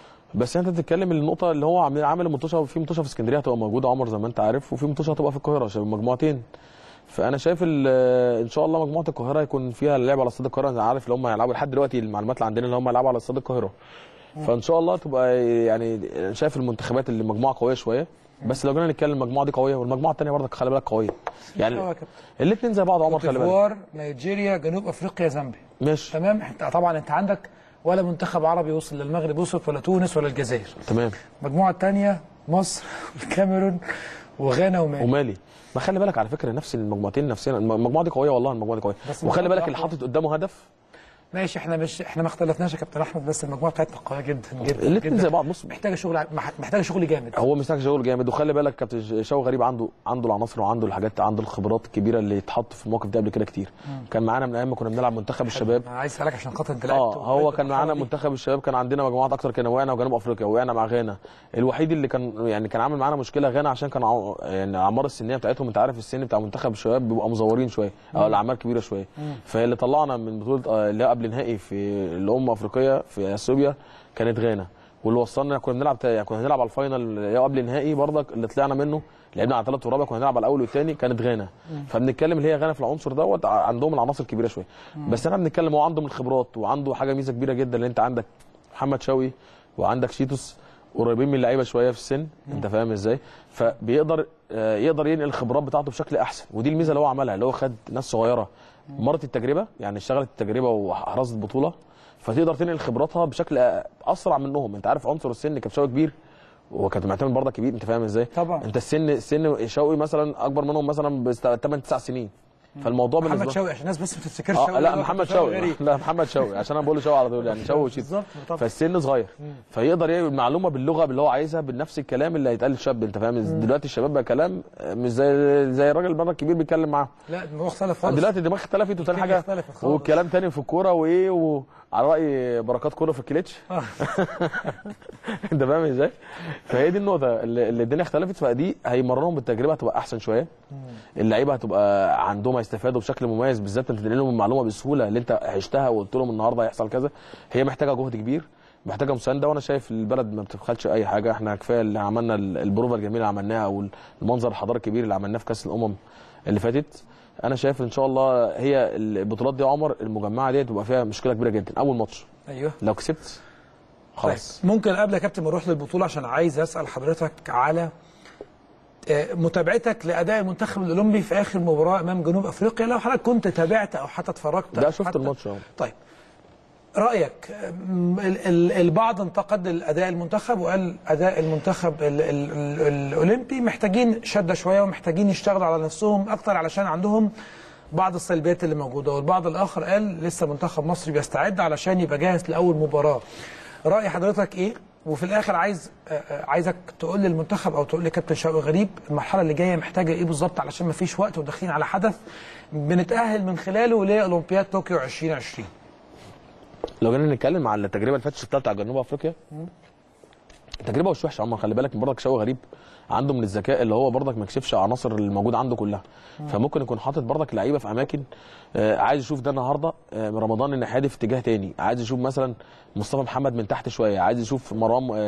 بس انت بتتكلم النقطه اللي هو عامل عامل المنتوشه في منتوشه في اسكندريه هتبقى موجوده عمر زي ما انت عارف وفي منتوشه هتبقى في القاهره عشان مجموعتين فانا شايف ال- ان شاء الله مجموعه القاهره هيكون فيها اللعب على استاد القاهره انا عارف اللي هم هيلعبوا لحد دلوقتي المعلومات اللي عندنا اللي هم هيلعبوا على استاد القاهره فان شاء الله تبقى يعني شايف المنتخبات اللي مجموعه قويه شويه بس لو جينا نتكلم المجموعه دي قويه والمجموعه الثانيه برضك خلي بالك قويه يعني آه يا كابتن. الاثنين زي بعض عمر خلي بالك ديفوار نيجيريا جنوب افريقيا زامبيا ماشي تمام انت طبعا انت عندك ولا منتخب عربي وصل للمغرب وصل ولا تونس ولا الجزائر تمام المجموعه الثانيه مصر والكاميرون وغانا ومالي ومالي ما خلي بالك على فكره نفس المجموعتين نفسنا المجموعه دي قويه والله المجموعه دي قويه بس وخلي المجموعة بالك اللي واحدة. حاطط قدامه هدف ماشي احنا مش احنا ما اختلفناش يا كابتن احمد بس المجموعه بتاعتنا قويه جدا جدا الاثنين جدا. زي بعض بص محتاجه شغل ع- مح- محتاجه شغل جامد هو محتاج شغل جامد وخلي بالك كابتن شوقي غريب عنده عنده العناصر وعنده الحاجات عنده الخبرات الكبيره اللي اتحط في المواقف دي قبل كده كتير كان معانا من ايام ما كنا بنلعب منتخب الشباب انا عايز اسالك عشان خاطر انت لعبت اه هو وقريت كان معانا المرحلة دي. منتخب الشباب كان عندنا مجموعات اكتر كان وقعنا وجنوب افريقيا وقعنا مع غانا الوحيد اللي كان يعني كان عامل معانا مشكله غانا عشان كان ع- يعني الاعمار السنيه بتاعتهم انت عارف السن بتاع منتخب الشباب بيبقى مزورين شويه او الاعمار كبيره شويه فاللي طلعنا من بطوله آه، اللي هي قبل نهائي في الامم افريقيا في اثيوبيا كانت غانا واللي وصلنا كنا بنلعب تا- يعني كنا هنلعب على الفاينل اللي هي قبل النهائي برضك اللي طلعنا منه لعبنا على ثلاث ورابع كنا هنلعب على الاول والثاني كانت غانا فبنتكلم اللي هي غانا في العنصر دوت ع- عندهم العناصر الكبيره شويه بس احنا بنتكلم هو عندهم الخبرات وعنده حاجه ميزه كبيره جدا اللي انت عندك محمد شوقي وعندك شيتوس قريبين من اللعيبه شويه في السن انت فاهم ازاي فبيقدر آه، يقدر ينقل الخبرات بتاعته بشكل احسن ودي الميزه اللي هو عملها اللي هو خد ناس صغيره مرت التجربه يعني اشتغلت التجربه وحرزت بطوله فتقدر تنقل خبراتها بشكل آه، اسرع منهم انت عارف عنصر السن كان شوقي كبير وكابتن معتمد برضه كبير انت فاهم ازاي طبعا. انت السن سن شوقي مثلا اكبر منهم مثلا ب 8 9 سنين فالموضوع محمد بالنسبه شوقي عشان الناس بس ما تفتكرش اه شوقي لا ده محمد كابتن شوقي غريب. لا محمد شوقي عشان انا بقول له شوقي على طول يعني شوقي وشيت بالظبط طبعا فالسن صغير فيقدر يعمل معلومه باللغه اللي هو عايزها بنفس الكلام اللي هيتقال للشاب انت فاهم دلوقتي الشباب بقى كلام مش زي زي الراجل بره الكبير بيتكلم معاه لا الموضوع اختلف خالص دلوقتي الدماغ اختلفت وتاني الدنيا حاجه اختلفت خالص. والكلام تاني في الكوره وايه وعلى راي بركات كوره في الكليتش آه. انت فاهم ازاي؟ فهي دي النقطه اللي اللي الدنيا اختلفت فدي هيمرنهم بالتجربه هتبقى احسن شويه اللعيبه هتبقى عندهم هيستفادوا بشكل مميز بالذات انت تنقل لهم المعلومه بسهوله اللي انت عشتها وقلت لهم النهارده هيحصل كذا هي محتاجه جهد كبير محتاجه مسانده وانا شايف البلد ما بتبخلش اي حاجه احنا كفايه اللي عملنا ال- البروفه الجميله اللي عملناها او المنظر الحضاري الكبير اللي عملناه في كاس الامم اللي فاتت انا شايف ان شاء الله هي البطولات دي يا عمر المجمعه دي تبقى فيها مشكله كبيره جدا اول ماتش ايوه لو كسبت خلاص طيب ممكن قبل يا كابتن ما نروح للبطوله عشان عايز اسال حضرتك على آه، متابعتك لاداء المنتخب الاولمبي في اخر مباراه امام جنوب افريقيا لو حضرتك كنت تابعت او حتى اتفرجت ده أو شفت حتى- الماتش اهو طيب رايك آم، ال- ال- البعض انتقد الاداء المنتخب وقال اداء المنتخب ال ال ال الاولمبي محتاجين شده شويه ومحتاجين يشتغلوا على نفسهم اكتر علشان عندهم بعض السلبيات اللي موجوده والبعض الاخر قال لسه منتخب مصر بيستعد علشان يبقى جاهز لاول مباراه راي حضرتك ايه وفي الاخر عايز آه، آه، عايزك تقول للمنتخب او تقول لكابتن شوقي غريب المرحله اللي جايه محتاجه ايه بالظبط علشان ما فيش وقت وداخلين على حدث بنتاهل من خلاله لاولمبياد طوكيو 2020 لو جينا نتكلم على التجربه اللي فاتت شفتها بتاع جنوب افريقيا التجربه مش وحشه عمر خلي بالك برضك شوقي غريب عنده من الذكاء اللي هو برضك ما يكشفش عناصر الموجوده عنده كلها فممكن يكون حاطط برضك لعيبه في اماكن آه، عايز يشوف ده النهارده آه، رمضان الناحيه دي في اتجاه تاني عايز يشوف مثلا مصطفى محمد من تحت شويه عايز يشوف مروان آه،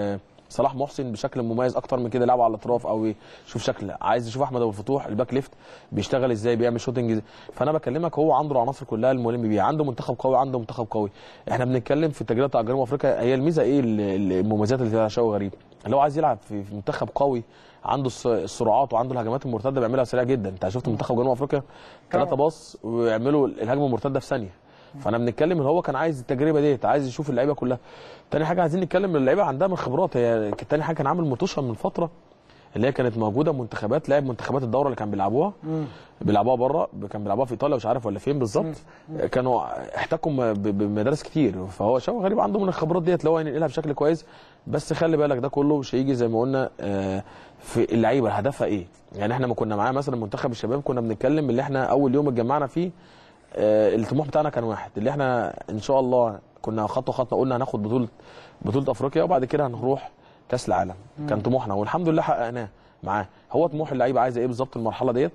صلاح محسن بشكل مميز اكتر من كده يلعب على الاطراف او يشوف شكل عايز يشوف احمد ابو الفتوح الباك ليفت بيشتغل ازاي بيعمل شوتنج ازاي فانا بكلمك هو عنده العناصر كلها الملم بيها عنده منتخب قوي عنده منتخب قوي احنا بنتكلم في التجربه بتاع جنوب افريقيا هي الميزه ايه ال- ال- المميزات اللي فيها شوقي غريب اللي هو عايز يلعب في في منتخب قوي عنده الس- السرعات وعنده الهجمات المرتده بيعملها سريع جدا انت شفت منتخب جنوب افريقيا ثلاثه باص ويعملوا الهجمه المرتده في ثانيه فانا بنتكلم ان هو كان عايز التجربه ديت عايز يشوف اللعيبه كلها تاني حاجه عايزين نتكلم ان اللعيبه عندها من خبرات هي تاني حاجه كان عامل مطوشه من فتره اللي هي كانت موجوده منتخبات لعب منتخبات الدوره اللي كان بيلعبوها بيلعبوها بره كان بيلعبوها في ايطاليا مش عارف ولا فين بالظبط كانوا احتكوا م- ب- بمدارس كتير فهو شوقي غريب عنده من الخبرات ديت اللي هو ينقلها بشكل كويس بس خلي بالك ده كله مش هيجي زي ما قلنا آه، في اللعيبه هدفها ايه يعني احنا ما كنا معاه مثلا منتخب الشباب كنا بنتكلم اللي احنا اول يوم اتجمعنا فيه آه، الطموح بتاعنا كان واحد اللي احنا ان شاء الله كنا خطوه خطوه قلنا هناخد بطوله بطوله افريقيا وبعد كده هنروح كاس العالم كان طموحنا والحمد لله حققناه معاه هو طموح اللعيبه عايزه ايه بالظبط المرحله ديت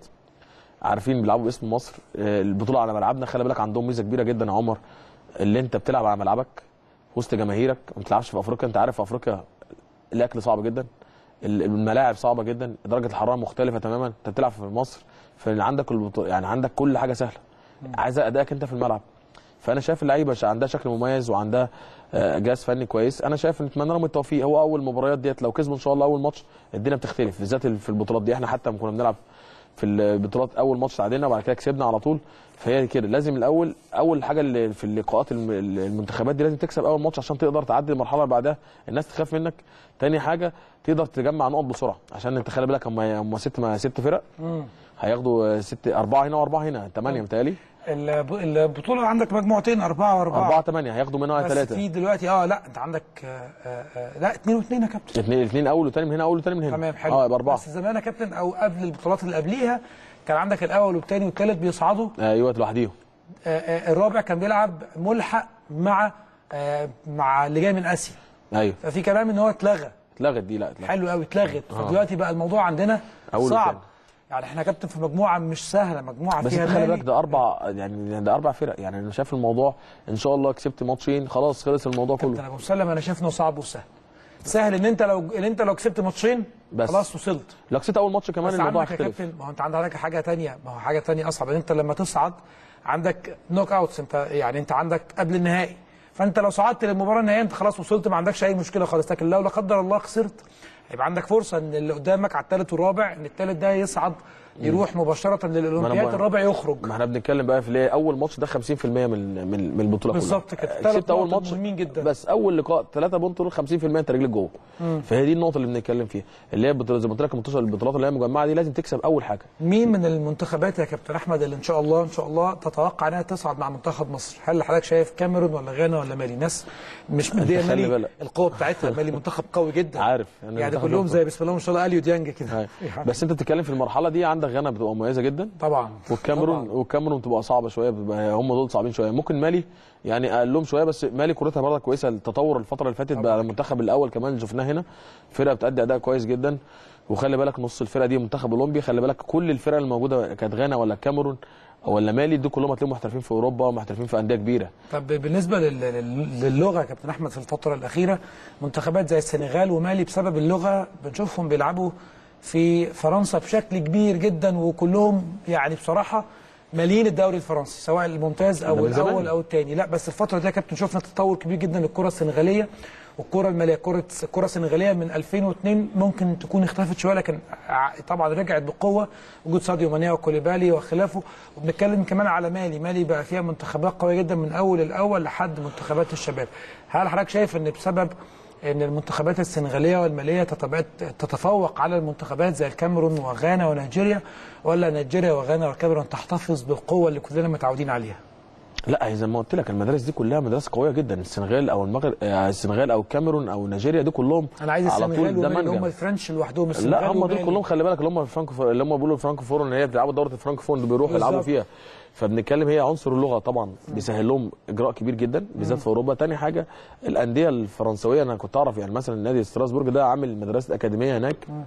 عارفين بيلعبوا باسم مصر آه، البطوله على ملعبنا خلي بالك عندهم ميزه كبيره جدا يا عمر اللي انت بتلعب على ملعبك وسط جماهيرك ما بتلعبش في افريقيا انت عارف في افريقيا الاكل صعب جدا ال- الملاعب صعبه جدا درجه الحراره مختلفه تماما انت بتلعب في مصر فعندك البطو... يعني عندك كل حاجه سهله عايزه ادائك انت في الملعب فانا شايف اللعيبه ش- عندها شكل مميز وعندها آه، جهاز فني كويس انا شايف نتمنى لهم التوفيق هو اول مباريات ديت لو كسبوا ان شاء الله اول ماتش الدنيا بتختلف بالذات في البطولات دي احنا حتى لما كنا بنلعب في البطولات اول ماتش تعادلنا وبعد كده كسبنا على طول فهي كده لازم الاول اول حاجه اللي في اللقاءات الم- المنتخبات دي لازم تكسب اول ماتش عشان تقدر تعدي المرحله اللي بعدها الناس تخاف منك تاني حاجه تقدر تجمع نقط بسرعه عشان انت خلي بالك هم هم ست ما ست فرق هياخدوا ست اربعه هنا واربعه هنا ثمانيه متهيألي الب- البطوله عندك مجموعتين اربعه واربعه اربعه ثمانيه هياخدوا منها بس ثلاثه في دلوقتي اه لا انت عندك آه آه آه لا اثنين واثنين يا كابتن اثنين اثنين اول وثاني من هنا اول وثاني من هنا تمام حلو اه يبقى اربعه بس زمان يا كابتن او قبل البطولات اللي قبليها كان عندك الاول والثاني والثالث بيصعدوا ايوه لوحديهم آه آه الرابع كان بيلعب ملحق مع آه مع اللي جاي من اسيا ايوه ففي كلام ان هو اتلغى اتلغت دي لا اتلغت حلو قوي اتلغت فدلوقتي بقى الموضوع عندنا أول صعب وتاني. يعني احنا يا كابتن في مجموعه مش سهله مجموعه بس فيها انت خلي مالي. بالك ده اربع يعني ده اربع فرق يعني انا شايف الموضوع ان شاء الله كسبت ماتشين خلاص خلص الموضوع كابتن كله ابو مسلم انا شايف انه صعب وسهل سهل ان انت لو ان انت لو كسبت ماتشين بس. خلاص وصلت لو كسبت اول ماتش كمان بس الموضوع عندك يا هيختلف كابتن ما هو انت عندك حاجه تانية ما هو حاجه تانية اصعب ان انت لما تصعد عندك نوك اوتس انت يعني انت عندك قبل النهائي فانت لو صعدت للمباراه النهائيه انت خلاص وصلت ما عندكش اي مشكله خالص لكن لو لا قدر الله خسرت هيبقى عندك فرصه ان اللي قدامك على الثالث والرابع ان الثالث ده يصعد يروح مباشره للاولمبياد بقول- الرابع يخرج ما احنا بنتكلم بقى في ليه اول ماتش ده 50% من من من البطوله كلها بالظبط كده. تلات كسبت اول نقط ماتش مهمين جدا. بس اول لقاء 3 بونت دول 50% انت رجلك جوه فهي دي النقطه اللي بنتكلم فيها اللي هي البطولة- زي ما قلت لك الماتشات البطولات اللي هي مجمعه دي لازم تكسب اول حاجه مين من المنتخبات يا كابتن احمد اللي ان شاء الله ان شاء الله تتوقع انها تصعد مع منتخب مصر؟ هل حضرتك شايف كاميرون ولا غانا ولا مالي؟ ناس مش مديه خلي مالي بالك. القوه بتاعتها مالي منتخب قوي جدا عارف أنا يعني المنتخب كلهم ده- زي بسم الله ما شاء الله اليو ديانج كده هاي. بس انت بتتكلم في المرحله دي عندك غانا بتبقى مميزه جدا طبعا والكاميرون طبعاً. والكاميرون بتبقى صعبه شويه بتبقى هم دول صعبين شويه ممكن مالي يعني اقلهم شويه بس مالي كورتها برضه كويسه التطور الفتره اللي فاتت بقى المنتخب الاول كمان اللي شفناه هنا فرقه بتأدي اداء كويس جدا وخلي بالك نص الفرقه دي منتخب اولمبي خلي بالك كل الفرق الموجوده كانت غانا ولا الكاميرون ولا مالي دول كلهم هتلاقيهم محترفين في اوروبا ومحترفين في انديه كبيره طب بالنسبه لل- لل- للغه يا كابتن احمد في الفتره الاخيره منتخبات زي السنغال ومالي بسبب اللغه بنشوفهم بيلعبوا في فرنسا بشكل كبير جدا وكلهم يعني بصراحه مالين الدوري الفرنسي سواء الممتاز ده او من زمان. الاول او الثاني لا بس الفتره دي يا كابتن شفنا تطور كبير جدا للكره السنغاليه والكره الماليه كره الكره السنغاليه من 2002 ممكن تكون اختلفت شويه لكن ع- طبعا رجعت بقوه وجود ساديو ماني وكوليبالي وخلافه وبنتكلم كمان على مالي مالي بقى فيها منتخبات قويه جدا من اول الاول لحد منتخبات الشباب هل حضرتك شايف ان بسبب ان المنتخبات السنغاليه والماليه تتبعت- تتفوق على المنتخبات زي الكاميرون وغانا ونيجيريا ولا نيجيريا وغانا والكاميرون تحتفظ بالقوه اللي كلنا متعودين عليها لا هي زي ما قلت لك المدارس دي كلها مدارس قويه جدا السنغال او المغرب آه، السنغال او الكاميرون او نيجيريا دي كلهم انا عايز على السنغال طول ده ومالي اللي هم منجم الفرنش لوحدهم السنغال لا هم دول ومالي. كلهم خلي بالك اللي هم الفرانكو اللي هم بيقولوا الفرانكفور ان هي بيلعبوا دوره الفرانكفور اللي بيروحوا يلعبوا بالظبط. فيها فبنتكلم هي عنصر اللغه طبعا بيسهل لهم اجراء كبير جدا بالذات في اوروبا تاني حاجه الانديه الفرنسويه انا كنت اعرف يعني مثلا نادي ستراسبورج ده عامل مدرسه اكاديميه هناك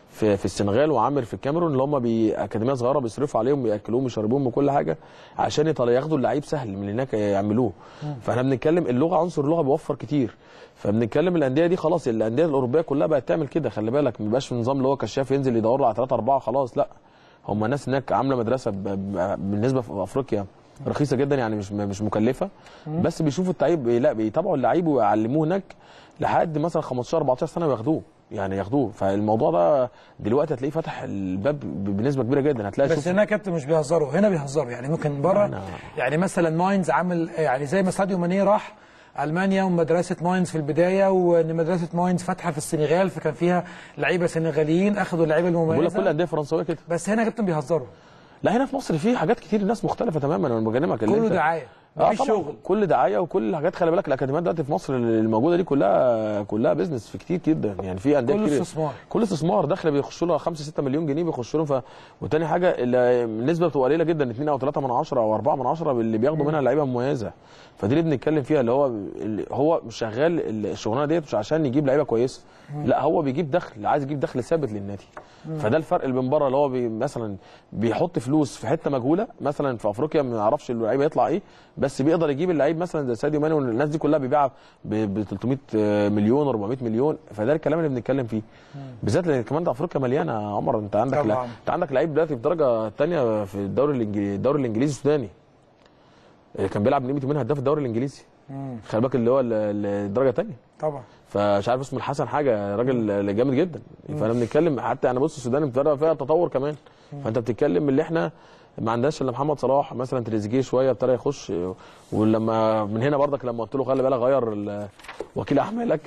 في في السنغال وعامر في الكاميرون اللي هم باكاديميه صغيره بيصرفوا عليهم وياكلوهم ويشربوهم وكل حاجه عشان يطلع ياخدوا اللعيب سهل من هناك يعملوه فاحنا بنتكلم اللغه عنصر اللغه بيوفر كتير فبنتكلم الانديه دي خلاص الانديه الاوروبيه كلها بقت تعمل كده خلي بالك ما بيبقاش في نظام اللي هو كشاف ينزل يدور له على 3 4 خلاص لا هم ناس هناك عامله مدرسه ب- ب- بالنسبه في افريقيا رخيصه جدا يعني مش مش مكلفه بس بيشوفوا اللعيب لا بيتابعوا اللعيب ويعلموه هناك لحد مثلا 15 14 سنه وياخدوه يعني ياخدوه فالموضوع ده دلوقتي هتلاقيه فتح الباب ب- بنسبه كبيره جدا هتلاقي بس شوف هنا يا كابتن مش بيهزروا هنا بيهزروا يعني ممكن بره أنا- يعني مثلا ماينز عامل يعني زي ما ساديو ماني راح المانيا ومدرسه ماينز في البدايه وان مدرسه ماينز فاتحه في السنغال فكان فيها لعيبه سنغاليين اخذوا اللعيبه بقول لك كل المميزه الانديه الفرنسويه كده بس هنا يا كابتن بيهزروا لا هنا في مصر في حاجات كتير الناس مختلفه تماما انا بكلمك اللي كله أنت- دعايه اه مفيش طبعا شغل كل دعايه وكل الحاجات خلي بالك الاكاديميات دلوقتي في مصر الموجوده دي كلها كلها بيزنس في كتير جدا يعني في انديه كله كتير استثمار. كل استثمار داخل بيخشوا لها 5 6 مليون جنيه بيخشوا لهم ف... وتاني حاجه ال- النسبه بتبقى قليله جدا 2 او 3 من 10 او 4 من 10 اللي بياخدوا منها لعيبه مميزه فدي اللي بنتكلم فيها اللي هو اللي هو مش شغال الشغلانه ديت مش عشان يجيب لعيبه كويسه لا هو بيجيب دخل عايز يجيب دخل ثابت للنادي فده الفرق اللي من بره اللي هو بي مثلا بيحط فلوس في حته مجهوله مثلا في افريقيا ما يعرفش اللعيب هيطلع ايه بس بيقدر يجيب اللعيب مثلا زي ساديو ماني والناس دي كلها بيبيعها ب 300 مليون 400 مليون فده الكلام اللي بنتكلم فيه بالذات لان كمان ده افريقيا مليانه يا عمر انت عندك طبعاً. لا انت عندك لعيب دلوقتي في درجه ثانيه في الدوري الانجليزي الدوري الانجليزي السوداني كان بيلعب من قيمه يومين هداف الدوري الانجليزي خلي بالك اللي هو ال- ال- الدرجه الثانيه طبعا فمش عارف اسمه الحسن حاجه راجل جامد جدا فانا بنتكلم حتى انا بص السودان ابتدى فيها تطور كمان فانت بتتكلم اللي احنا ما عندناش الا محمد صلاح مثلا تريزيجيه شويه ابتدى يخش ولما من هنا برضك لما قلت له خلي بالك غير ال- وكيل اعمالك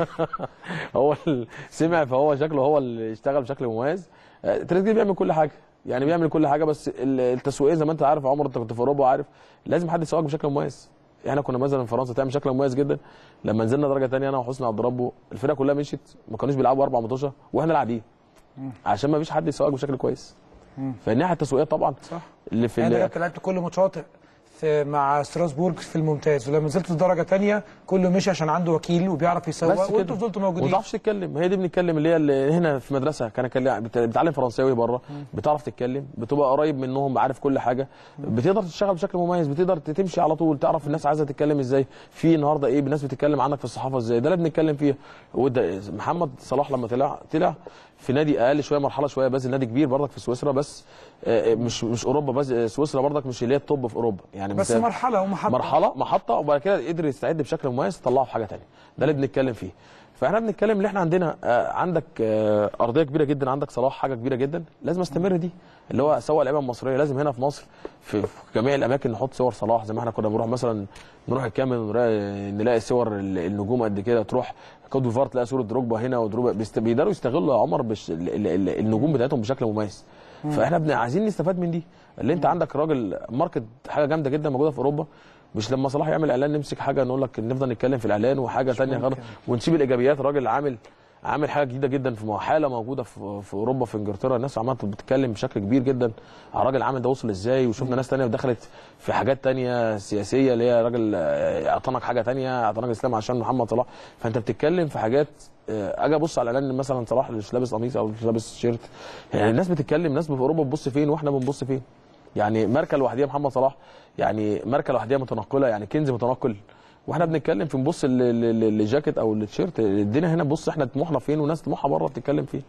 هو ال- سمع فهو شكله هو اللي اشتغل بشكل مميز آه، تريزيجيه بيعمل كل حاجه يعني بيعمل كل حاجه بس ال- التسويقيه زي ما انت عارف يا عمر انت كنت في اوروبا وعارف لازم حد يسوقك بشكل مميز احنا كنا مثلا في فرنسا تعمل شكل مميز جدا لما نزلنا درجه ثانيه انا وحسني عبد ربه الفرقه كلها مشيت ما كانوش بيلعبوا اربع ماتشات واحنا لاعبين عشان ما فيش حد يسوقك بشكل كويس فالناحيه التسويقيه طبعا صح اللي في انا ال- كنت لعبت كل ماتشات في مع ستراسبورج في الممتاز ولما نزلت الدرجه ثانيه كله مشي عشان عنده وكيل وبيعرف يسوق بس كده وانتوا فضلتوا وما موجودين تعرفش تتكلم هي دي بنتكلم اللي هي اللي هنا في مدرسه كان كان بت- بتتعلم فرنساوي بره بتعرف تتكلم بتبقى قريب منهم عارف كل حاجه بتقدر تشتغل بشكل مميز بتقدر تمشي على طول تعرف الناس عايزه تتكلم ازاي في النهارده ايه الناس بتتكلم عنك في الصحافه ازاي ده اللي بنتكلم فيه وده محمد صلاح لما طلع طلع في نادي اقل شويه مرحله شويه بس نادي كبير برضك في سويسرا بس آه، مش مش اوروبا بس آه، سويسرا برضك مش اللي هي التوب في اوروبا يعني بس مثال- مرحله ومحطه مرحله محطه وبعد كده قدر يستعد بشكل مميز طلعه في حاجه ثانيه ده اللي بنتكلم فيه فاحنا بنتكلم اللي احنا عندنا آه، عندك آه، ارضيه كبيره جدا عندك صلاح حاجه كبيره جدا لازم استمر دي اللي هو سواء اللعيبه المصريه لازم هنا في مصر في في جميع الاماكن نحط صور صلاح زي ما احنا كنا بنروح مثلا نروح الكامل نلاقي نلاقي صور ال- النجوم قد كده تروح كوت ديفوار تلاقي صوره دروجبا هنا ودروجبا بيست- بيقدروا يستغلوا يا عمر بش ال- ال- ال- النجوم بتاعتهم بشكل مميز فاحنا بن- عايزين نستفاد من دي اللي انت عندك راجل ماركت حاجه جامده جدا موجوده في اوروبا مش لما صلاح يعمل اعلان نمسك حاجه نقول لك نفضل نتكلم في الاعلان وحاجه ثانيه غير ونسيب الايجابيات راجل عامل عامل حاجه جديده جدا في مو- حاله موجوده في, في اوروبا في انجلترا الناس عماله بتتكلم بشكل كبير جدا على الراجل عامل ده وصل ازاي وشفنا ناس تانية دخلت في حاجات تانية سياسيه اللي هي راجل آه، اعطانك حاجه تانية اعطانك الاسلام عشان محمد صلاح فانت بتتكلم في حاجات آه، اجي ابص على اعلان مثلا صلاح مش لابس قميص او مش لابس شيرت يعني الناس بتتكلم الناس في اوروبا بتبص فين واحنا بنبص فين يعني ماركه لوحديها محمد صلاح يعني ماركه لوحديها متنقله يعني كنز متنقل واحنا بنتكلم في نبص ل- ل- ل- للجاكيت او التيشيرت الدنيا هنا بص احنا طموحنا فين وناس طموحها بره بتتكلم فين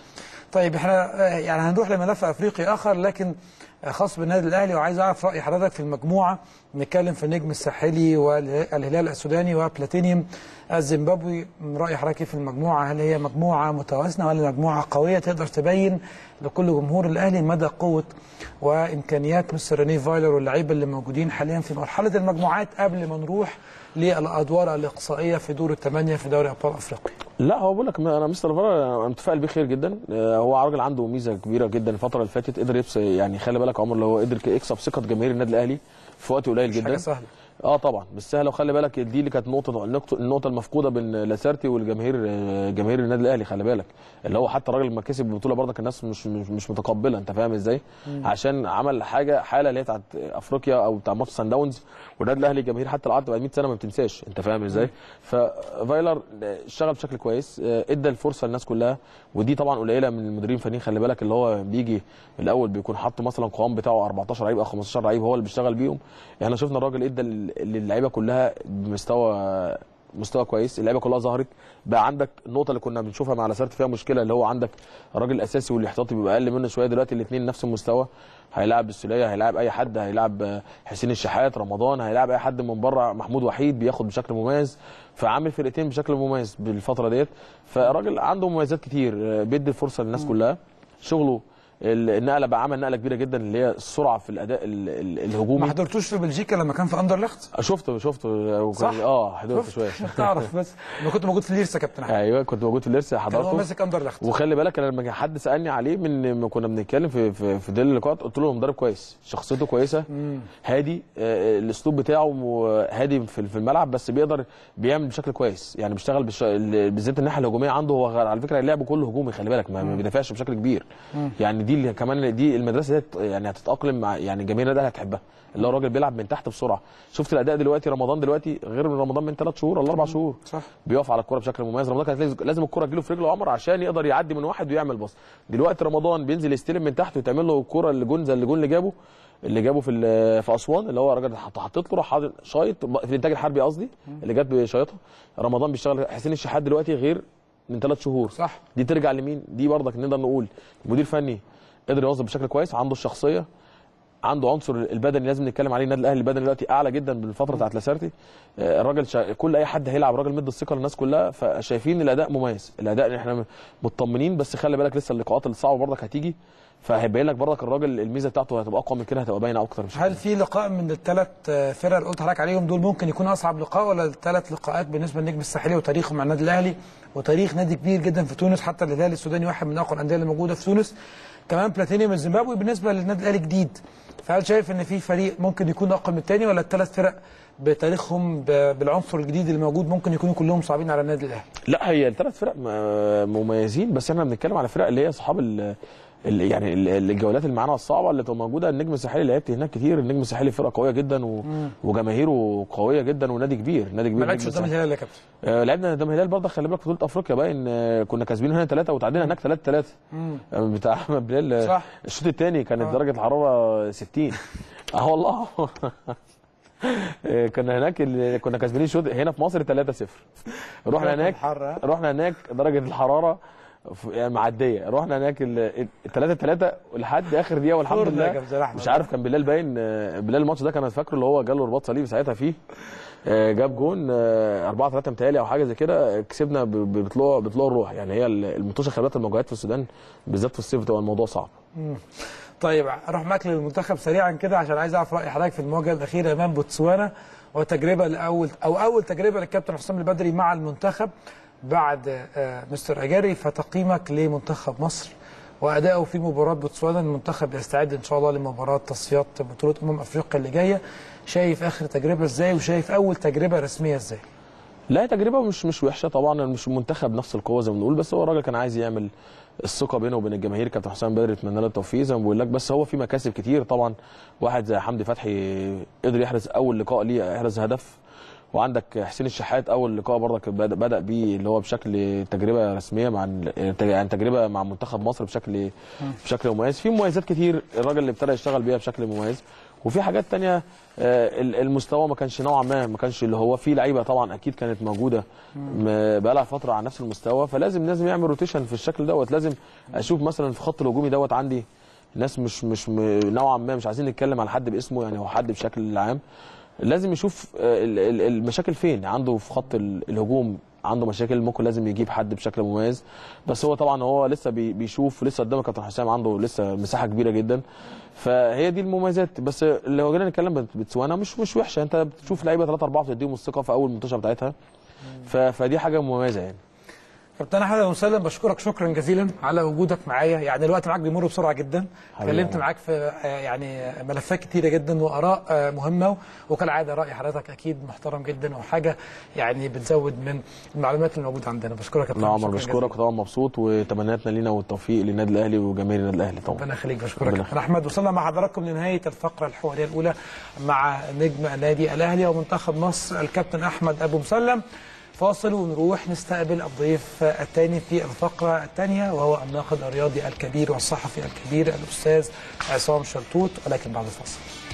طيب احنا آه، يعني هنروح لملف افريقي اخر لكن آه، خاص بالنادي الاهلي وعايز اعرف راي حضرتك في المجموعه نتكلم في النجم الساحلي والهلال السوداني وبلاتينيوم الزيمبابوي من راي حضرتك إيه في المجموعه هل هي مجموعه متوازنه ولا مجموعه قويه تقدر تبين لكل جمهور الاهلي مدى قوه وامكانيات مستر ريني فايلر واللعيبه اللي موجودين حاليا في مرحله المجموعات قبل ما نروح للادوار الاقصائيه في دور الثمانيه في دوري ابطال افريقيا لا هو بقول لك انا مستر فارا انا متفائل بيه خير جدا آه، هو راجل عنده ميزه كبيره جدا الفتره اللي فاتت قدر يبس يعني خلي بالك يا عمر لو هو قدر يكسب ثقه جماهير النادي الاهلي في وقت قليل مش حاجه جدا سهله اه طبعا بس سهله وخلي بالك دي اللي كانت نقطه النقطه النقطة المفقوده بين لاسارتي والجماهير آه، جماهير النادي الاهلي خلي بالك اللي هو حتى الراجل لما كسب البطوله برضك الناس مش مش, مش متقبله انت فاهم ازاي عشان عمل حاجه حاله اللي هي بتاعت افريقيا او بتاع ماتش سان داونز والنادي الاهلي الجماهير حتى لو قعدت بقى 100 سنه ما بتنساش انت فاهم ازاي ففايلر اشتغل بشكل كويس آه، ادى الفرصه للناس كلها ودي طبعا قليله من المديرين الفنيين خلي بالك اللي هو بيجي الاول بيكون حاطط مثلا قوام بتاعه 14 لعيب او 15 لعيب هو اللي بيشتغل بيهم احنا شفنا الراجل ادى لل- للعيبه كلها بمستوى مستوى كويس اللعيبه كلها ظهرت بقى عندك النقطه اللي كنا بنشوفها مع لاسارت فيها مشكله اللي هو عندك الراجل الاساسي والاحتياطي بيبقى اقل منه شويه دلوقتي الاثنين نفس المستوى هيلاعب السوليه هيلاعب اي حد هيلاعب آه، حسين الشحات رمضان هيلاعب اي حد من بره محمود وحيد بياخد بشكل مميز فعامل فرقتين بشكل مميز بالفتره ديت فالراجل عنده مميزات كتير آه، بيدي الفرصه للناس كلها شغله ال- النقله بقى عمل نقله كبيره جدا اللي هي السرعه في الاداء ال- ال- الهجومي ما حضرتوش في بلجيكا لما كان في اندرلخت شفته شفته وكان- صح؟ اه حضرت شويه عشان تعرف بس انا كنت موجود في ليرسا كابتن احمد ايوه كنت موجود في الليرس كان هو حضرته ماسك اندرلخت وخلي بالك انا لما حد سالني عليه من ما كنا بنتكلم في في, في ديل اللقاءات قلت له مدرب كويس شخصيته كويسه هادي آه، الاسلوب بتاعه م- هادي في في الملعب بس بيقدر بيعمل بشكل كويس يعني بيشتغل بالش... ال- بالذات الناحيه الهجوميه عنده هو غ- على فكره اللعب كله هجومي خلي بالك ما ما بيدافعش بشكل كبير يعني دي اللي كمان دي المدرسه دي يعني هتتاقلم مع يعني جماهير النادي هتحبها اللي هو الراجل بيلعب من تحت بسرعه شفت الاداء دلوقتي رمضان دلوقتي غير من رمضان من ثلاث شهور ولا اربع شهور صح بيقف على الكوره بشكل مميز رمضان كانت لازم- لازم الكوره تجيله في رجله عمر عشان يقدر يعدي من واحد ويعمل باص دلوقتي رمضان بينزل يستلم من تحت وتعمل له الكوره اللي جون زي اللي جون اللي جابه اللي جابه في ال- في اسوان اللي هو الراجل حط- حطيت له راح حاطط- شايط في الانتاج الحربي قصدي اللي جت بشايطها رمضان بيشتغل حسين الشحات دلوقتي غير من ثلاث شهور صح دي ترجع لمين دي برضك نقدر نقول مدير فني قدر يوظف بشكل كويس عنده الشخصيه عنده عنصر البدني لازم نتكلم عليه النادي الاهلي البدني دلوقتي اعلى جدا بالفتره بتاعت لاسارتي آه، الراجل شا... كل اي حد هيلعب الراجل مد الثقه للناس كلها فشايفين الاداء مميز الاداء احنا مطمنين بس خلي بالك لسه اللقاءات الصعبه برضك هتيجي فهيبين لك برضك الراجل الميزه بتاعته هتبقى اقوى من كده هتبقى باينه اكتر مش هل في لقاء من الثلاث فرق اللي قلت لحضرتك عليهم دول ممكن يكون اصعب لقاء ولا الثلاث لقاءات بالنسبه للنجم الساحلي وتاريخه مع النادي الاهلي وتاريخ نادي كبير جدا في تونس حتى الهلال السوداني واحد من اقوى الانديه اللي موجوده في تونس كمان بلاتينيوم الزيمبابوي بالنسبه للنادي الاهلي جديد فهل شايف ان في فريق ممكن يكون اقوى من الثاني ولا الثلاث فرق بتاريخهم ب- بالعنصر الجديد اللي موجود ممكن يكونوا كلهم صعبين على النادي الاهلي لا هي الثلاث فرق م- مميزين بس احنا بنتكلم على فرق اللي هي اصحاب ال ال- يعني ال- الجولات اللي معانا الصعبه اللي تبقى موجوده النجم الساحلي لعبت هناك كتير النجم الساحلي فرقه قويه جدا و... وجماهيره قويه جدا ونادي كبير نادي كبير ما لعبش النجم قدام الساحلي. الهلال يا كابتن آه لعبنا قدام الهلال برضه خلي بالك في بطوله افريقيا باين آه كنا كاسبين هنا ثلاثه وتعادلنا هناك ثلاثه ثلاثه آه بتاع احمد بلال آه، صح. الشوط الثاني كانت درجه الحراره 60 اه والله آه، كنا هناك ال- كنا كاسبين شوط هنا في مصر 3-0 رحنا هناك الحر رحنا هناك درجه الحراره ف- يعني معديه رحنا هناك ال 3 3 لحد اخر دقيقه والحمد فرن يا لله كابتن أحمد. مش عارف كان بلال باين آه، بلال الماتش ده كان فاكره اللي هو جاله رباط صليبي ساعتها فيه آه، جاب جون 4 3 متهيألي او حاجه زي كده آه، كسبنا ب- ب- بطلوع بطلوع الروح يعني هي ال- المنتوشه خلي بالك المواجهات في السودان بالذات في الصيف بتبقى الموضوع صعب طيب اروح معاك للمنتخب سريعا كده عشان عايز اعرف راي حضرتك في المواجهه الاخيره امام بوتسوانا وتجربه لاول او اول تجربه للكابتن حسام البدري مع المنتخب بعد آه، مستر اجاري فتقييمك لمنتخب مصر وادائه في مباراه بوتسوانا المنتخب يستعد ان شاء الله لمباراه تصفيات بطوله امم افريقيا اللي جايه شايف اخر تجربه ازاي وشايف اول تجربه رسميه ازاي لا هي تجربه مش مش وحشه طبعا مش منتخب نفس القوه زي ما بنقول بس هو الراجل كان عايز يعمل الثقه بينه وبين الجماهير كابتن حسام بدري اتمنى له التوفيق زي ما بقول لك بس هو في مكاسب كتير طبعا واحد زي حمدي فتحي قدر يحرز اول لقاء ليه يحرز هدف وعندك حسين الشحات اول لقاء برضك بدا بدا بيه اللي هو بشكل تجربه رسميه مع ال- يعني تجربه مع منتخب مصر بشكل بشكل مميز في مميزات كتير الراجل اللي ابتدى يشتغل بيها بشكل مميز وفي حاجات تانية آه، ال- المستوى ما كانش نوعا ما ما كانش اللي هو في لعيبه طبعا اكيد كانت موجوده م- بقالها فتره على نفس المستوى فلازم لازم يعمل روتيشن في الشكل دوت لازم اشوف مثلا في خط الهجومي دوت عندي ناس مش مش م- نوعا ما مش عايزين نتكلم على حد باسمه يعني هو حد بشكل عام لازم يشوف آه، ال- ال- المشاكل فين عنده في خط ال- الهجوم عنده مشاكل ممكن لازم يجيب حد بشكل مميز بس هو طبعا هو لسه بي- بيشوف لسه قدامه كابتن حسام عنده لسه مساحه كبيره جدا فهي دي المميزات بس لو جينا نتكلم بت- بتسوانا مش مش وحشه انت بتشوف لعيبه ثلاثه اربعه بتديهم الثقه في اول منتشر بتاعتها ف- فدي حاجه مميزه يعني كابتن احمد ابو مسلم بشكرك شكرا جزيلا على وجودك معايا يعني الوقت معاك بيمر بسرعه جدا حبيبي اتكلمت يا معاك في آه، يعني ملفات كتيره جدا واراء آه، مهمه وكالعاده راي حضرتك اكيد محترم جدا وحاجه يعني بتزود من المعلومات اللي موجوده عندنا بشكرك يا كابتن لا عمر شكراً بشكرك جزيلاً. وطبعا مبسوط وتمنياتنا لينا والتوفيق للنادي الاهلي وجماهير النادي الاهلي طبعا ربنا يخليك بشكرك ربنا كابتن احمد وصلنا مع حضراتكم لنهايه الفقره الحواريه الاولى مع نجم النادي الاهلي ومنتخب مصر الكابتن احمد ابو مسلم فاصل ونروح نستقبل الضيف الثاني في الفقره الثانيه وهو الناقد الرياضي الكبير والصحفي الكبير الاستاذ عصام شلتوت ولكن بعد الفاصل